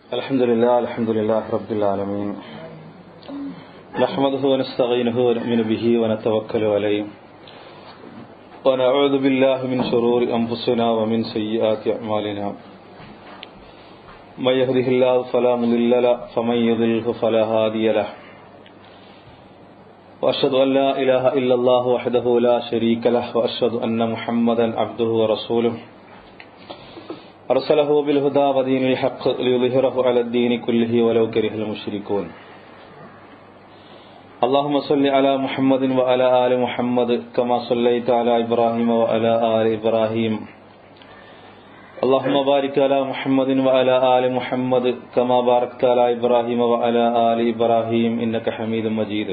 الحمد لله الحمد لله رب العالمين نحمده ونستعينه ونؤمن به ونتوكل عليه ونعوذ بالله من شرور أنفسنا ومن سيئات أعمالنا من يهده الله فلا مضل له فمن يضلله فلا هادي له وأشهد أن لا إله إلا الله وحده لا شريك له وأشهد أن محمدا عبده ورسوله أرسله بالهدى ودين الحق ليظهره على الدين كله ولو كره المشركون اللهم صل على محمد وعلى آل محمد كما صليت على إبراهيم وعلى آل إبراهيم اللهم بارك على محمد وعلى آل محمد كما باركت على إبراهيم وعلى آل إبراهيم إنك حميد مجيد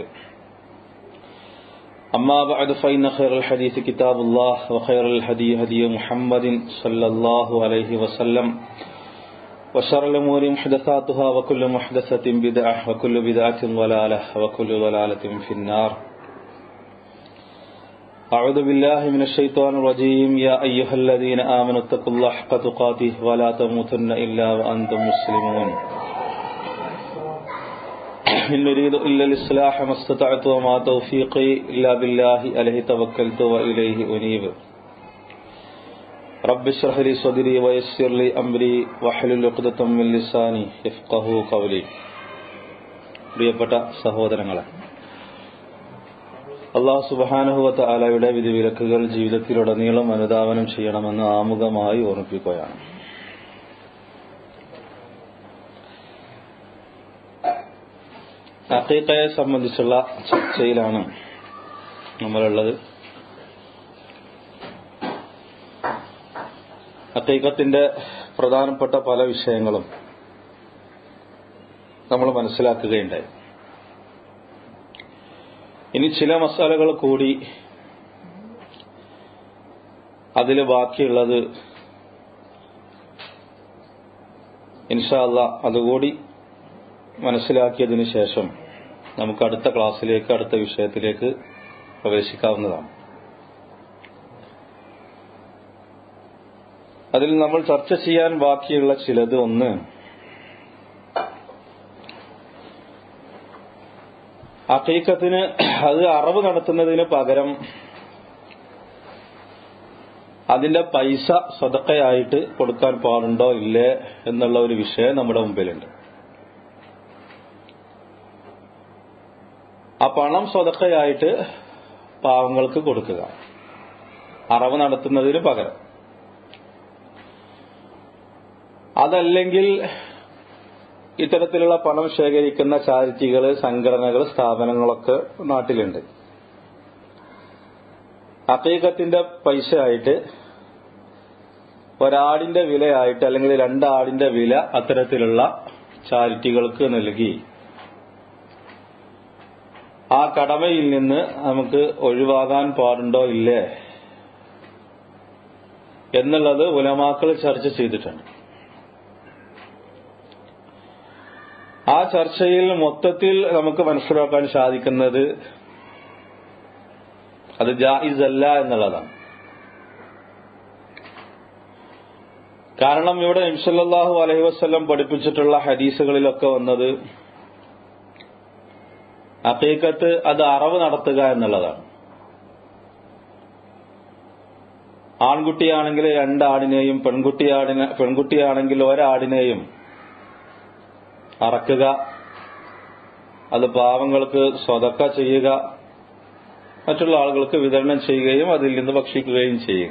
أما بعد فإن خير الحديث كتاب الله وخير الهدي هدي محمد صلى الله عليه وسلم وشر الأمور محدثاتها وكل محدثة بدعة وكل بدعة ضلالة وكل ضلالة في النار أعوذ بالله من الشيطان الرجيم يا أيها الذين آمنوا اتقوا الله حق تقاته ولا تموتن إلا وأنتم مسلمون إن نريد إلا الإصلاح ما استطعت وما توفيقي إلا بالله عليه توكلت وإليه أنيب رب اشرح لي صدري ويسر لي أمري واحلل عقدة من لساني يفقهوا قولي പ്രിയപ്പെട്ട സഹോദരങ്ങളെ അള്ളാഹു സുബാനുഹുവത്ത ആലയുടെ വിധിവിലക്കുകൾ ജീവിതത്തിലുടനീളം അനുധാവനം ചെയ്യണമെന്ന് ആമുഖമായി ഓർമ്മിപ്പിക്കുകയാണ് അക്കീക്കയെ സംബന്ധിച്ചുള്ള ചർച്ചയിലാണ് നമ്മളുള്ളത് അക്കീക്കത്തിന്റെ പ്രധാനപ്പെട്ട പല വിഷയങ്ങളും നമ്മൾ മനസ്സിലാക്കുകയുണ്ടായി ഇനി ചില മസാലകൾ കൂടി അതിൽ ബാക്കിയുള്ളത് ഇൻഷാല്ല അതുകൂടി മനസ്സിലാക്കിയതിനു ശേഷം നമുക്ക് അടുത്ത ക്ലാസ്സിലേക്ക് അടുത്ത വിഷയത്തിലേക്ക് പ്രവേശിക്കാവുന്നതാണ് അതിൽ നമ്മൾ ചർച്ച ചെയ്യാൻ ബാക്കിയുള്ള ചിലത് ഒന്ന് അക്കീക്കത്തിന് അത് അറവ് നടത്തുന്നതിന് പകരം അതിന്റെ പൈസ സ്വതക്കയായിട്ട് കൊടുക്കാൻ പാടുണ്ടോ ഇല്ലേ എന്നുള്ള ഒരു വിഷയം നമ്മുടെ മുമ്പിലുണ്ട് ആ പണം സ്വതക്കയായിട്ട് പാവങ്ങൾക്ക് കൊടുക്കുക അറവ് നടത്തുന്നതിന് പകരം അതല്ലെങ്കിൽ ഇത്തരത്തിലുള്ള പണം ശേഖരിക്കുന്ന ചാരിറ്റികൾ സംഘടനകൾ സ്ഥാപനങ്ങളൊക്കെ നാട്ടിലുണ്ട് അക്കീകത്തിന്റെ പൈസ ആയിട്ട് ഒരാടിന്റെ വിലയായിട്ട് അല്ലെങ്കിൽ രണ്ടാടിന്റെ വില അത്തരത്തിലുള്ള ചാരിറ്റികൾക്ക് നൽകി ആ കടമയിൽ നിന്ന് നമുക്ക് ഒഴിവാകാൻ പാടുണ്ടോ ഇല്ലേ എന്നുള്ളത് ഉലമാക്കൾ ചർച്ച ചെയ്തിട്ടുണ്ട് ആ ചർച്ചയിൽ മൊത്തത്തിൽ നമുക്ക് മനസ്സിലാക്കാൻ സാധിക്കുന്നത് അത് ജായിസ് അല്ല എന്നുള്ളതാണ് കാരണം ഇവിടെ ഇംസല്ലാഹു അലഹി വസ്ല്ലം പഠിപ്പിച്ചിട്ടുള്ള ഹദീസുകളിലൊക്കെ വന്നത് അക്കീക്കത്ത് അത് അറവ് നടത്തുക എന്നുള്ളതാണ് ആൺകുട്ടിയാണെങ്കിൽ രണ്ടാടിനെയും പെൺകുട്ടിയാടിനെ പെൺകുട്ടിയാണെങ്കിൽ ഒരാടിനെയും അറക്കുക അത് പാവങ്ങൾക്ക് സ്വതക്ക ചെയ്യുക മറ്റുള്ള ആളുകൾക്ക് വിതരണം ചെയ്യുകയും അതിൽ നിന്ന് ഭക്ഷിക്കുകയും ചെയ്യുക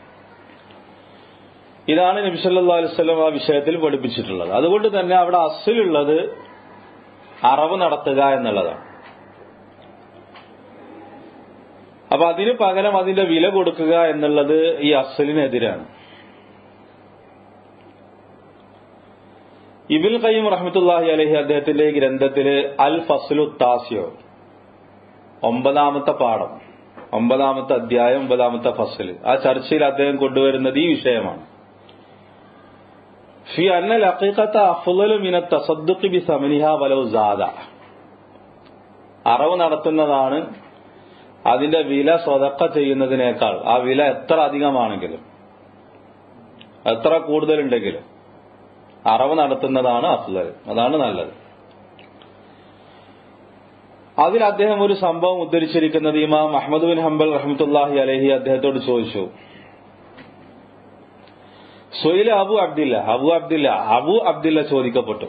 ഇതാണ് നബിസല്ലാ അലുവല്ലം ആ വിഷയത്തിൽ പഠിപ്പിച്ചിട്ടുള്ളത് അതുകൊണ്ട് തന്നെ അവിടെ അസിലുള്ളത് അറവ് നടത്തുക എന്നുള്ളതാണ് അപ്പൊ അതിന് പകരം അതിന്റെ വില കൊടുക്കുക എന്നുള്ളത് ഈ അസലിനെതിരാണ് ഇബിൽ ഖയ്യം റഹ്മത്തുല്ലാഹി അലഹി അദ്ദേഹത്തിന്റെ ഗ്രന്ഥത്തില് അൽ ഫസ്ലു താസിയോ ഒമ്പതാമത്തെ പാഠം ഒമ്പതാമത്തെ അധ്യായം ഒമ്പതാമത്തെ ഫസൽ ആ ചർച്ചയിൽ അദ്ദേഹം കൊണ്ടുവരുന്നത് ഈ വിഷയമാണ് ഫി അന്നൽ അഖീഖത്ത അഫ്ളലു മിന തസദ്ദുഖി ബി സമനിഹ വലൗ സാദ അറവ് നടത്തുന്നതാണ് അതിന്റെ വില സ്വതക്ക ചെയ്യുന്നതിനേക്കാൾ ആ വില എത്ര അധികമാണെങ്കിലും എത്ര കൂടുതലുണ്ടെങ്കിലും അറവ് നടത്തുന്നതാണ് അഫ്ലൽ അതാണ് നല്ലത് അതിൽ അദ്ദേഹം ഒരു സംഭവം ഉദ്ധരിച്ചിരിക്കുന്നത് ഇമാം അഹമ്മദ് ബിൻ ഹംബൽ റഹ്മത്തുല്ലാഹി അലഹി അദ്ദേഹത്തോട് ചോദിച്ചു സൊയില അബു അബ്ദില്ല അബു അബ്ദില്ല അബു അബ്ദില്ല ചോദിക്കപ്പെട്ടു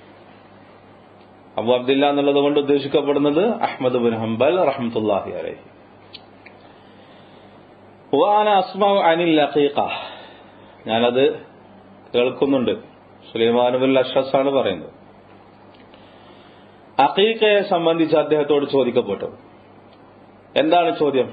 അബു അബ്ദില്ല എന്നുള്ളത് കൊണ്ട് ഉദ്ദേശിക്കപ്പെടുന്നത് അഹമ്മദ് ബിൻ ഹംബൽ റഹ്മത്തുല്ലാഹി അലഹി വാന അസ്മ അനിൽ അഖീഖ ഞാനത് കേൾക്കുന്നുണ്ട് സുലൈമാനുബിൻ അഷസ് ആണ് പറയുന്നത് അഖീഖയെ സംബന്ധിച്ച് അദ്ദേഹത്തോട് ചോദിക്കപ്പെട്ടു എന്താണ് ചോദ്യം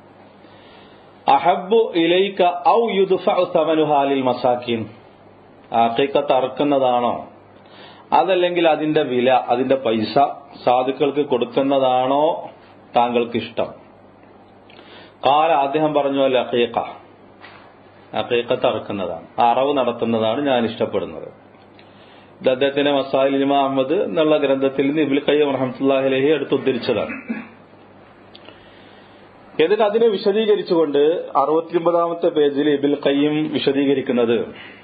അഹബു ഇലൈക്ക ഔ യുദ്ഫഅു മസാക്കിൻ അഖീഖത്ത് അറക്കുന്നതാണോ അതല്ലെങ്കിൽ അതിന്റെ വില അതിന്റെ പൈസ സാധുക്കൾക്ക് കൊടുക്കുന്നതാണോ താങ്കൾക്ക് ഇഷ്ടം കാല അദ്ദേഹം പറഞ്ഞു അല്ല അഖീഖ അഖീഖത്ത് അറക്കുന്നതാണ് അറവ് നടത്തുന്നതാണ് ഞാൻ ഇഷ്ടപ്പെടുന്നത് ഇത് അദ്ദേഹത്തിന്റെ മസാലിൽ ഇമാം അഹമ്മദ് എന്നുള്ള ഗ്രന്ഥത്തിൽ നിന്ന് ഇബിൽ കയ്യം റഹമത്തുല്ലാഹി അലഹി എടുത്ത് ഉദ്ധരിച്ചതാണ് എന്നിട്ട് അതിനെ വിശദീകരിച്ചുകൊണ്ട് അറുപത്തിയൊമ്പതാമത്തെ പേജിൽ ഇബിൽ കയ്യം വിശദീകരിക്കുന്നത്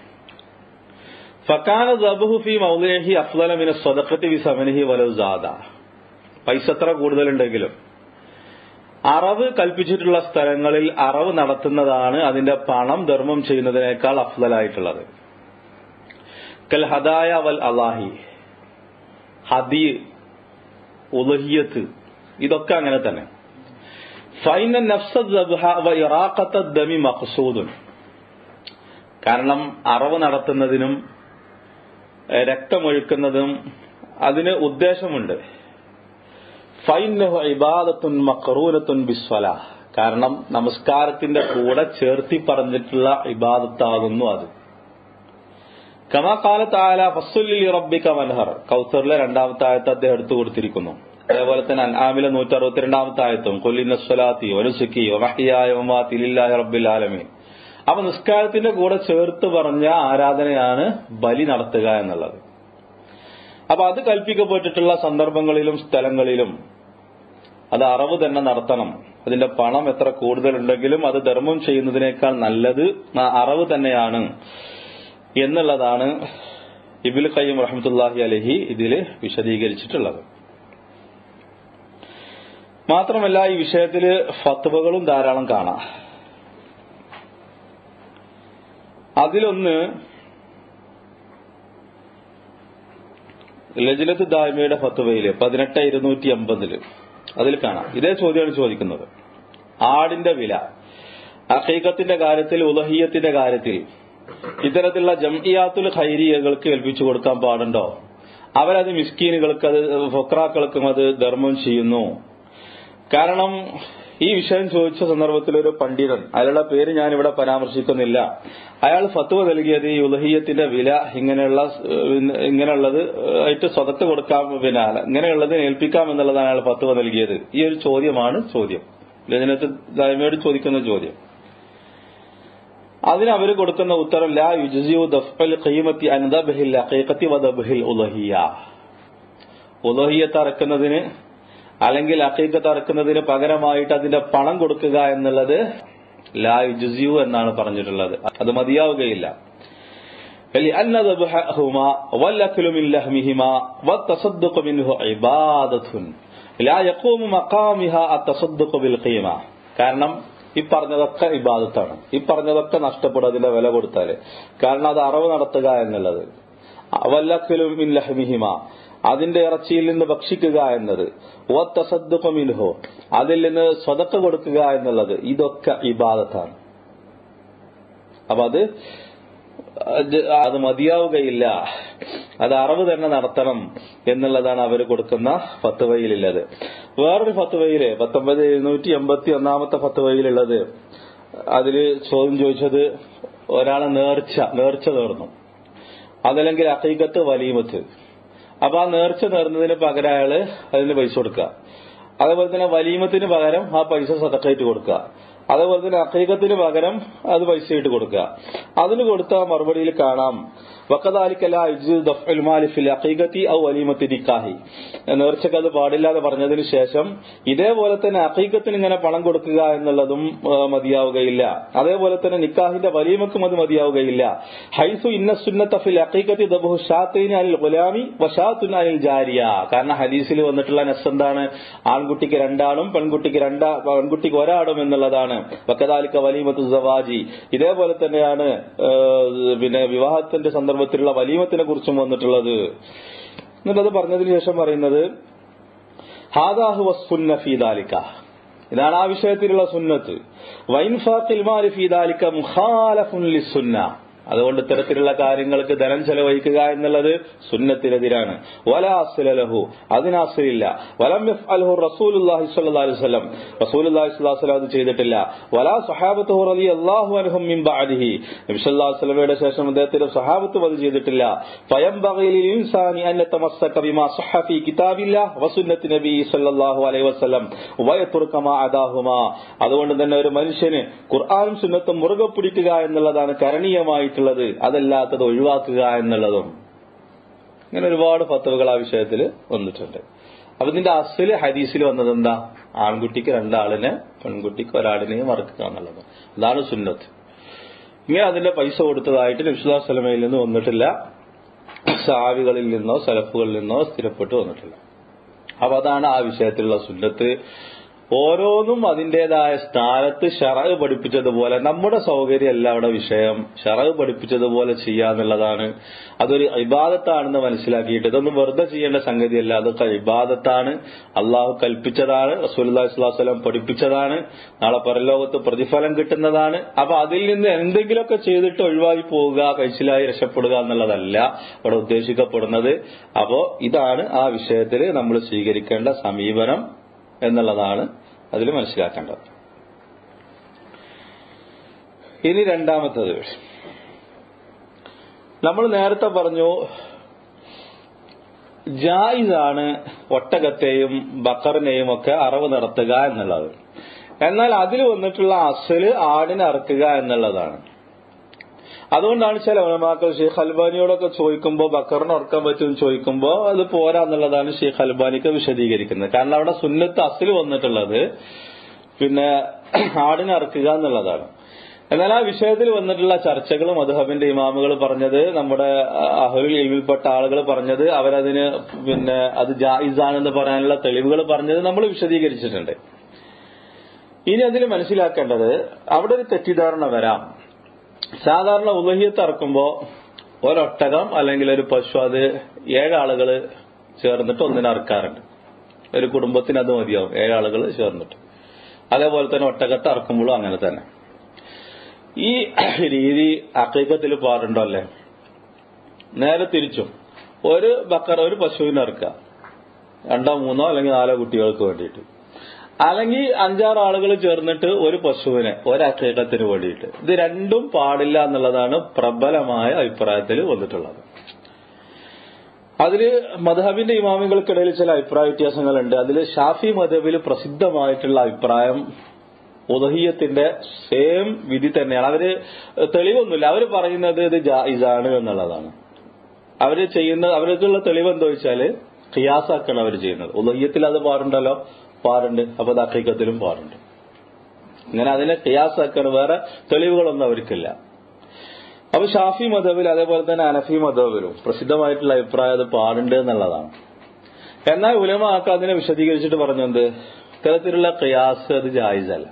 ഫക്കാന ദബുഹു ഫി മൗലേഹി അഫ്ലമിന സ്വതക്കത്തി വി സമനഹി വലുസാദ പൈസ എത്ര കൂടുതലുണ്ടെങ്കിലും അറവ് കൽപ്പിച്ചിട്ടുള്ള സ്ഥലങ്ങളിൽ അറവ് നടത്തുന്നതാണ് അതിന്റെ പണം ധർമ്മം ചെയ്യുന്നതിനേക്കാൾ അഫ്ലലായിട്ടുള്ളത് കൽ ഹദായ വൽ അലാഹി ഹദി ഉലഹിയത്ത് ഇതൊക്കെ അങ്ങനെ തന്നെ ഫൈന നഫ്സി മഖ്സൂദുൻ കാരണം അറവ് നടത്തുന്നതിനും രക്തമൊഴുക്കുന്നതും അതിന് ഉദ്ദേശമുണ്ട് ഫൈനഹു ഇബാദത്തുൻ മക്റൂനത്തുൻ ബിസ്വല കാരണം നമസ്കാരത്തിന്റെ കൂടെ ചേർത്തി പറഞ്ഞിട്ടുള്ള ഇബാദത്താകുന്നു അത് കമാ കാലത്ത് ആല ഫസുല്ലി റബ്ബിക മൻഹർ കൗസറിലെ രണ്ടാമത്തെ ആയത്ത് അദ്ദേഹം എടുത്തു കൊടുത്തിരിക്കുന്നു അതേപോലെ തന്നെ അൻആമിലെ നൂറ്റി അറുപത്തിരണ്ടാമത്തെ ആയത്തും കൊല്ലിന സ്വലാത്തി വനുസുക്കി വഹയ്യായ വമാത്തി ലില്ലാഹി റബ്ബിൽ ആലമീൻ അപ്പൊ നിസ്കാരത്തിന്റെ കൂടെ ചേർത്ത് പറഞ്ഞ ആരാധനയാണ് ബലി നടത്തുക എന്നുള്ളത് അപ്പൊ അത് കൽപ്പിക്കപ്പെട്ടിട്ടുള്ള സന്ദർഭങ്ങളിലും സ്ഥലങ്ങളിലും അത് അറവ് തന്നെ നടത്തണം അതിന്റെ പണം എത്ര കൂടുതലുണ്ടെങ്കിലും അത് ധർമ്മം ചെയ്യുന്നതിനേക്കാൾ നല്ലത് ആ അറവ് തന്നെയാണ് എന്നുള്ളതാണ് ഇബിൽ ഖയ്യം റഹമത്തുല്ലാഹി അലഹി ഇതിൽ വിശദീകരിച്ചിട്ടുള്ളത് മാത്രമല്ല ഈ വിഷയത്തിൽ ഫത്വകളും ധാരാളം കാണാം അതിലൊന്ന് ലജിലത്ത് ദായ്മയുടെ ഫത്വയില് പതിനെട്ട് ഇരുന്നൂറ്റി അമ്പതില് അതിൽ കാണാം ഇതേ ചോദ്യമാണ് ചോദിക്കുന്നത് ആടിന്റെ വില അഖീഖത്തിന്റെ കാര്യത്തിൽ ഉലഹീയത്തിന്റെ കാര്യത്തിൽ ഇത്തരത്തിലുള്ള ജംഇയാത്തുൽ ഖൈരിയകൾക്ക് ഏൽപ്പിച്ചു കൊടുക്കാൻ പാടുണ്ടോ അവരത് മിസ്കീനുകൾക്ക് അത് ഫൊക്രാക്കൾക്കും അത് ധർമ്മം ചെയ്യുന്നു കാരണം ഈ വിഷയം ചോദിച്ച സന്ദർഭത്തിൽ ഒരു പണ്ഡിതൻ അയാളുടെ പേര് ഞാൻ ഇവിടെ പരാമർശിക്കുന്നില്ല അയാൾ ഫത്വ നൽകിയത് ഈ ഉലഹീയത്തിന്റെ വില ഇങ്ങനെയുള്ള ഇങ്ങനെയുള്ളത് ആയിട്ട് സ്വതത്ത് കൊടുക്കാം പിന്നെ ഇങ്ങനെയുള്ളത് ഏൽപ്പിക്കാം എന്നുള്ളതാണ് അയാൾ ഫത്വ നൽകിയത് ഈ ഒരു ചോദ്യമാണ് ചോദ്യം ലജനത്ത് ദായ്മയോട് ചോദിക്കുന്ന ചോദ്യം അതിന് അവർ കൊടുക്കുന്ന ഉത്തരം ലാ യുജിയു ദഫൽ ഖീമത്തി അൻദബഹിൽ അഖീഖത്തി വദബഹിൽ ഉലഹിയ ഉലഹിയത്ത് അറക്കുന്നതിന് അല്ലെങ്കിൽ അഖീഖത്ത് അറക്കുന്നതിന് പകരമായിട്ട് അതിന്റെ പണം കൊടുക്കുക എന്നുള്ളത് ലാ യുജിയു എന്നാണ് പറഞ്ഞിട്ടുള്ളത് അത് മതിയാവുകയില്ല لأن ذبحهما والأكل من لحمهما والتصدق منه عبادة لا يقوم مقامها التصدق بالقيمة കാരണം ഈ പറഞ്ഞതൊക്കെ ഇബാദത്താണ് ഈ പറഞ്ഞതൊക്കെ നഷ്ടപ്പെടും അതിന്റെ വില കൊടുത്താല് കാരണം അത് അറവ് നടത്തുക എന്നുള്ളത് വല്ലക്കലും മിൻ ലഹ്മിഹിമ അതിന്റെ ഇറച്ചിയിൽ നിന്ന് ഭക്ഷിക്കുക എന്നത് മിൻഹോ അതിൽ നിന്ന് സ്വതക്ക കൊടുക്കുക എന്നുള്ളത് ഇതൊക്കെ ഇബാദത്താണ് അപ്പൊ അത് അത് മതിയാവുകയില്ല അത് അറിവ് തന്നെ നടത്തണം എന്നുള്ളതാണ് അവർ കൊടുക്കുന്ന ഫത്തുവയിലുള്ളത് വേറൊരു ഫത്തുവയില് പത്തൊമ്പത് എഴുന്നൂറ്റി എൺപത്തി ഒന്നാമത്തെ ഫത്തുവയിലുള്ളത് അതില് ചോദ്യം ചോദിച്ചത് ഒരാളെ നേർച്ച നേർച്ച നേർന്നു അതല്ലെങ്കിൽ അക്കൈകത്ത് വലീമത്ത് അപ്പൊ ആ നേർച്ച നേർന്നതിന് പകരം അയാള് അതിന് പൈസ കൊടുക്കുക അതേപോലെ തന്നെ വലീമത്തിന് പകരം ആ പൈസ സതക്കായിട്ട് കൊടുക്കുക അതേപോലെ തന്നെ അക്കീകത്തിന് പകരം അത് പൈസയിട്ട് കൊടുക്കുക അതിന് കൊടുത്ത മറുപടിയിൽ കാണാം നേർച്ചക്ക് അത് പാടില്ല എന്ന് പറഞ്ഞതിന് ശേഷം ഇതേപോലെ തന്നെ അക്കീകത്തിന് ഇങ്ങനെ പണം കൊടുക്കുക എന്നുള്ളതും മതിയാവുകയില്ല അതേപോലെ തന്നെ നിക്കാഹിന്റെ വലീമക്കും അത് മതിയാവുകയില്ല ഹൈസു ഇന്ന സുന്നത്ത ഫിൽ അക്കീകത്തി ദബുഹു ഷാത്തൈനി അനിൽ ഗുലാമി വഷാത്തുൻ അനിൽ ജാരിയ കാരണം ഹദീസിൽ വന്നിട്ടുള്ള നെസ് എന്താണ് ആൺകുട്ടിക്ക് രണ്ടാളും പെൺകുട്ടിക്ക് രണ്ടാ പെൺകുട്ടിക്ക് ഒരാളും എന്നുള്ളതാണ് വക്കതാലിക്ക വലീമത്തു സവാജി ഇതേപോലെ തന്നെയാണ് പിന്നെ വിവാഹത്തിന്റെ സന്ദർഭത്തിലുള്ള വലീമത്തിനെ കുറിച്ചും വന്നിട്ടുള്ളത് എന്നിട്ടത് പറഞ്ഞതിന് ശേഷം പറയുന്നത് ഹാദാഹു വസ്സുന്ന ഫീദാലിക്ക ഇതാണ് ആ വിഷയത്തിലുള്ള സുന്നത്ത് വൈൻഫാഖിൽ മാലി ഫീദാലിക്ക മുഖാലഫുൻ ലിസുന്ന അതുകൊണ്ട് ഇത്തരത്തിലുള്ള കാര്യങ്ങൾക്ക് ധനം ചെലവഴിക്കുക എന്നുള്ളത് സുന്നത്തിനെതിരാണ് വലാസുലഹു അതിനാസുലില്ല വലം അൽഹു റസൂലുല്ലാഹി സ്വല്ലല്ലാഹി അലൈഹി വസല്ലം റസൂലുള്ളാഹി സ്വല്ലല്ലാഹി അലൈഹി വസല്ലം അത് ചെയ്തിട്ടില്ല വലാ സഹാബത്തുഹു റളിയല്ലാഹു അൻഹും മിൻ ബഅദിഹി നബി സല്ലല്ലാഹു അലൈഹി വസല്ലമയുടെ ശേഷം അദ്ദേഹത്തിന്റെ സഹാബത്തും അത് ചെയ്തിട്ടില്ല ഫയംബഗി ലിൽ ഇൻസാനി അൻ യതമസ്സക ബിമാ സഹഹ ഫീ കിതാബില്ലാഹ് വസുന്നത്തി നബി സല്ലല്ലാഹു അലൈഹി വസല്ലം വയതുർക മാ അദാഹുമാ അതുകൊണ്ട് തന്നെ ഒരു മനുഷ്യന് ഖുർആനും സുന്നത്തും മുറുകെ പിടിക്കുക എന്നുള്ളതാണ് കരണീയമായി ആയിട്ടുള്ളത് അതല്ലാത്തത് ഒഴിവാക്കുക എന്നുള്ളതും ഇങ്ങനെ ഒരുപാട് ഫത്തവകൾ ആ വിഷയത്തിൽ വന്നിട്ടുണ്ട് അപ്പൊ ഇതിന്റെ അസല് ഹദീസിൽ വന്നത് എന്താ ആൺകുട്ടിക്ക് രണ്ടാളിനെ പെൺകുട്ടിക്ക് ഒരാളിനെ മറക്കുക എന്നുള്ളത് അതാണ് സുന്നത്ത് ഇങ്ങനെ അതിന്റെ പൈസ കൊടുത്തതായിട്ട് നബ്സുല്ലാ സ്വലമയിൽ നിന്ന് വന്നിട്ടില്ല സാവികളിൽ നിന്നോ സലഫുകളിൽ നിന്നോ സ്ഥിരപ്പെട്ടു വന്നിട്ടില്ല അപ്പൊ അതാണ് ആ വിഷയത്തിലുള്ള സുന്നത്ത് ഓരോന്നും അതിന്റേതായ സ്ഥാനത്ത് ഷറവ് പഠിപ്പിച്ചതുപോലെ നമ്മുടെ സൗകര്യമല്ല അവിടെ വിഷയം ഷറവ് പഠിപ്പിച്ചതുപോലെ ചെയ്യാന്നുള്ളതാണ് അതൊരു ഇബാദത്താണെന്ന് മനസ്സിലാക്കിയിട്ട് ഇതൊന്നും വെറുതെ ചെയ്യേണ്ട സംഗതിയല്ല അതൊക്കെ ഇബാദത്താണ് അള്ളാഹു കൽപ്പിച്ചതാണ് റസൂലി സ്വലാസ്ലം പഠിപ്പിച്ചതാണ് നാളെ പരലോകത്ത് പ്രതിഫലം കിട്ടുന്നതാണ് അപ്പൊ അതിൽ നിന്ന് എന്തെങ്കിലുമൊക്കെ ചെയ്തിട്ട് ഒഴിവായി പോവുക കഴിച്ചിലായി രക്ഷപ്പെടുക എന്നുള്ളതല്ല അവിടെ ഉദ്ദേശിക്കപ്പെടുന്നത് അപ്പോ ഇതാണ് ആ വിഷയത്തിൽ നമ്മൾ സ്വീകരിക്കേണ്ട സമീപനം എന്നുള്ളതാണ് അതിൽ മനസ്സിലാക്കേണ്ടത് ഇനി രണ്ടാമത്തത് നമ്മൾ നേരത്തെ പറഞ്ഞു ജായിസാണ് ഒട്ടകത്തെയും ബക്കറിനെയും ഒക്കെ അറവ് നടത്തുക എന്നുള്ളത് എന്നാൽ അതിൽ വന്നിട്ടുള്ള അസല് ആടിനെ അറക്കുക എന്നുള്ളതാണ് അതുകൊണ്ടാണ് ചില ഉലമാക്കൾ ഷെയ്ഖ് അൽബാനിയോടൊക്കെ ചോദിക്കുമ്പോൾ ബക്കറിന് ഉറക്കാൻ പറ്റുമെന്ന് ചോദിക്കുമ്പോൾ അത് പോരാ എന്നുള്ളതാണ് ഷെയ്ഖ് അൽബാനിക്ക് വിശദീകരിക്കുന്നത് കാരണം അവിടെ സുന്നത്ത് അസിൽ വന്നിട്ടുള്ളത് പിന്നെ ആടിനെ അറക്കുക എന്നുള്ളതാണ് എന്നാൽ ആ വിഷയത്തിൽ വന്നിട്ടുള്ള ചർച്ചകൾ മധുഹബിന്റെ ഇമാമുകൾ പറഞ്ഞത് നമ്മുടെ അഹുൽ ഇൽമിൽപ്പെട്ട ആളുകൾ പറഞ്ഞത് അവരതിന് പിന്നെ അത് ജായിസാണെന്ന് പറയാനുള്ള തെളിവുകൾ പറഞ്ഞത് നമ്മൾ വിശദീകരിച്ചിട്ടുണ്ട് ഇനി അതിൽ മനസ്സിലാക്കേണ്ടത് അവിടെ ഒരു തെറ്റിദ്ധാരണ വരാം സാധാരണ ഉലഹിയത്ത് ഇറക്കുമ്പോ ഒരൊട്ടകം അല്ലെങ്കിൽ ഒരു പശു അത് ഏഴാളുകൾ ചേർന്നിട്ട് ഒന്നിനെ ഇറക്കാറുണ്ട് ഒരു കുടുംബത്തിന് അത് മതിയാവും ഏഴാളുകൾ ചേർന്നിട്ട് അതേപോലെ തന്നെ ഒട്ടകത്ത് ഇറക്കുമ്പോഴും അങ്ങനെ തന്നെ ഈ രീതി അക്കൈക്കത്തിൽ പാടുണ്ടോ അല്ലേ നേരെ തിരിച്ചും ഒരു ബക്കർ ഒരു പശുവിനെ ഇറക്കുക രണ്ടോ മൂന്നോ അല്ലെങ്കിൽ നാലോ കുട്ടികൾക്ക് വേണ്ടിയിട്ട് അല്ലെങ്കിൽ അഞ്ചാറ് ആളുകൾ ചേർന്നിട്ട് ഒരു പശുവിനെ ഒരക്കേക്കത്തിന് വേണ്ടിയിട്ട് ഇത് രണ്ടും പാടില്ല എന്നുള്ളതാണ് പ്രബലമായ അഭിപ്രായത്തിൽ വന്നിട്ടുള്ളത് അതില് മധബിന്റെ ഇമാമികൾക്കിടയിൽ ചില അഭിപ്രായ വ്യത്യാസങ്ങളുണ്ട് അതിൽ ഷാഫി മധബിൽ പ്രസിദ്ധമായിട്ടുള്ള അഭിപ്രായം ഉദഹീയത്തിന്റെ സെയിം വിധി തന്നെയാണ് അവര് തെളിവൊന്നുമില്ല അവര് പറയുന്നത് ഇത് ജായിസാണ് എന്നുള്ളതാണ് അവര് ചെയ്യുന്ന അവർക്കുള്ള തെളിവ് എന്താ വെച്ചാല് ഖിയാസാക്കാണ് അവർ ചെയ്യുന്നത് ഉദഹീയത്തിൽ അത് പാടുണ്ടല്ലോ പാടുണ്ട് അപ്പൊ അത് അക്കൈക്കത്തിലും പാടുണ്ട് ഇങ്ങനെ അതിനെ ഖിയാസാക്കാണ് വേറെ തെളിവുകളൊന്നും അവർക്കില്ല അപ്പൊ ഷാഫി മതബിൽ അതേപോലെ തന്നെ അനഫി മതബിലും പ്രസിദ്ധമായിട്ടുള്ള അഭിപ്രായം അത് പാടുണ്ട് എന്നുള്ളതാണ് എന്നാൽ ഉലമാക്ക അതിനെ വിശദീകരിച്ചിട്ട് പറഞ്ഞത് ഇത്തരത്തിലുള്ള ഖിയാസ് അത് ജായിസല്ല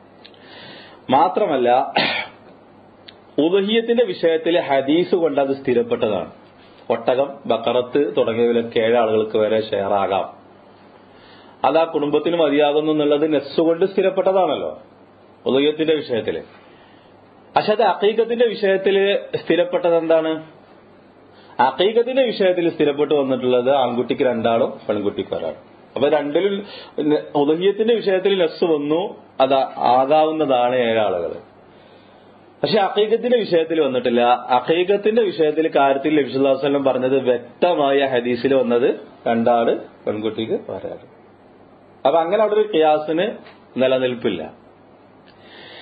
മാത്രമല്ല ഉദഹീയത്തിന്റെ വിഷയത്തിൽ ഹദീസ് കൊണ്ട് അത് സ്ഥിരപ്പെട്ടതാണ് ഒട്ടകം ബക്കറത്ത് തുടങ്ങിയവരൊക്കെ ഏഴാളുകൾക്ക് വരെ ഷെയർ ആകാം അത് ആ കുടുംബത്തിന് മതിയാകുന്നു എന്നുള്ളത് നെസ്സുകൊണ്ട് സ്ഥിരപ്പെട്ടതാണല്ലോ ഉദയത്തിന്റെ വിഷയത്തില് പക്ഷെ അത് അക്കീകത്തിന്റെ വിഷയത്തിൽ സ്ഥിരപ്പെട്ടത് എന്താണ് അക്കീകത്തിന്റെ വിഷയത്തിൽ സ്ഥിരപ്പെട്ട് വന്നിട്ടുള്ളത് ആൺകുട്ടിക്ക് രണ്ടാളും പെൺകുട്ടിക്ക് ഒരാളും അപ്പൊ രണ്ടിലും ഉദയത്തിന്റെ വിഷയത്തിൽ നെസ് വന്നു അത് ആകാവുന്നതാണ് ഏഴാളുകൾ പക്ഷെ അക്കീകത്തിന്റെ വിഷയത്തിൽ വന്നിട്ടില്ല അക്കീകത്തിന്റെ വിഷയത്തിൽ കാര്യത്തിൽ ലഭിച്ചുല്ലാസ്ലം പറഞ്ഞത് വ്യക്തമായ ഹദീസിൽ വന്നത് രണ്ടാള് പെൺകുട്ടിക്ക് ഒരാള് അപ്പൊ അങ്ങനെ അവിടെ ഒരു ക്യാസിന് നിലനിൽപ്പില്ല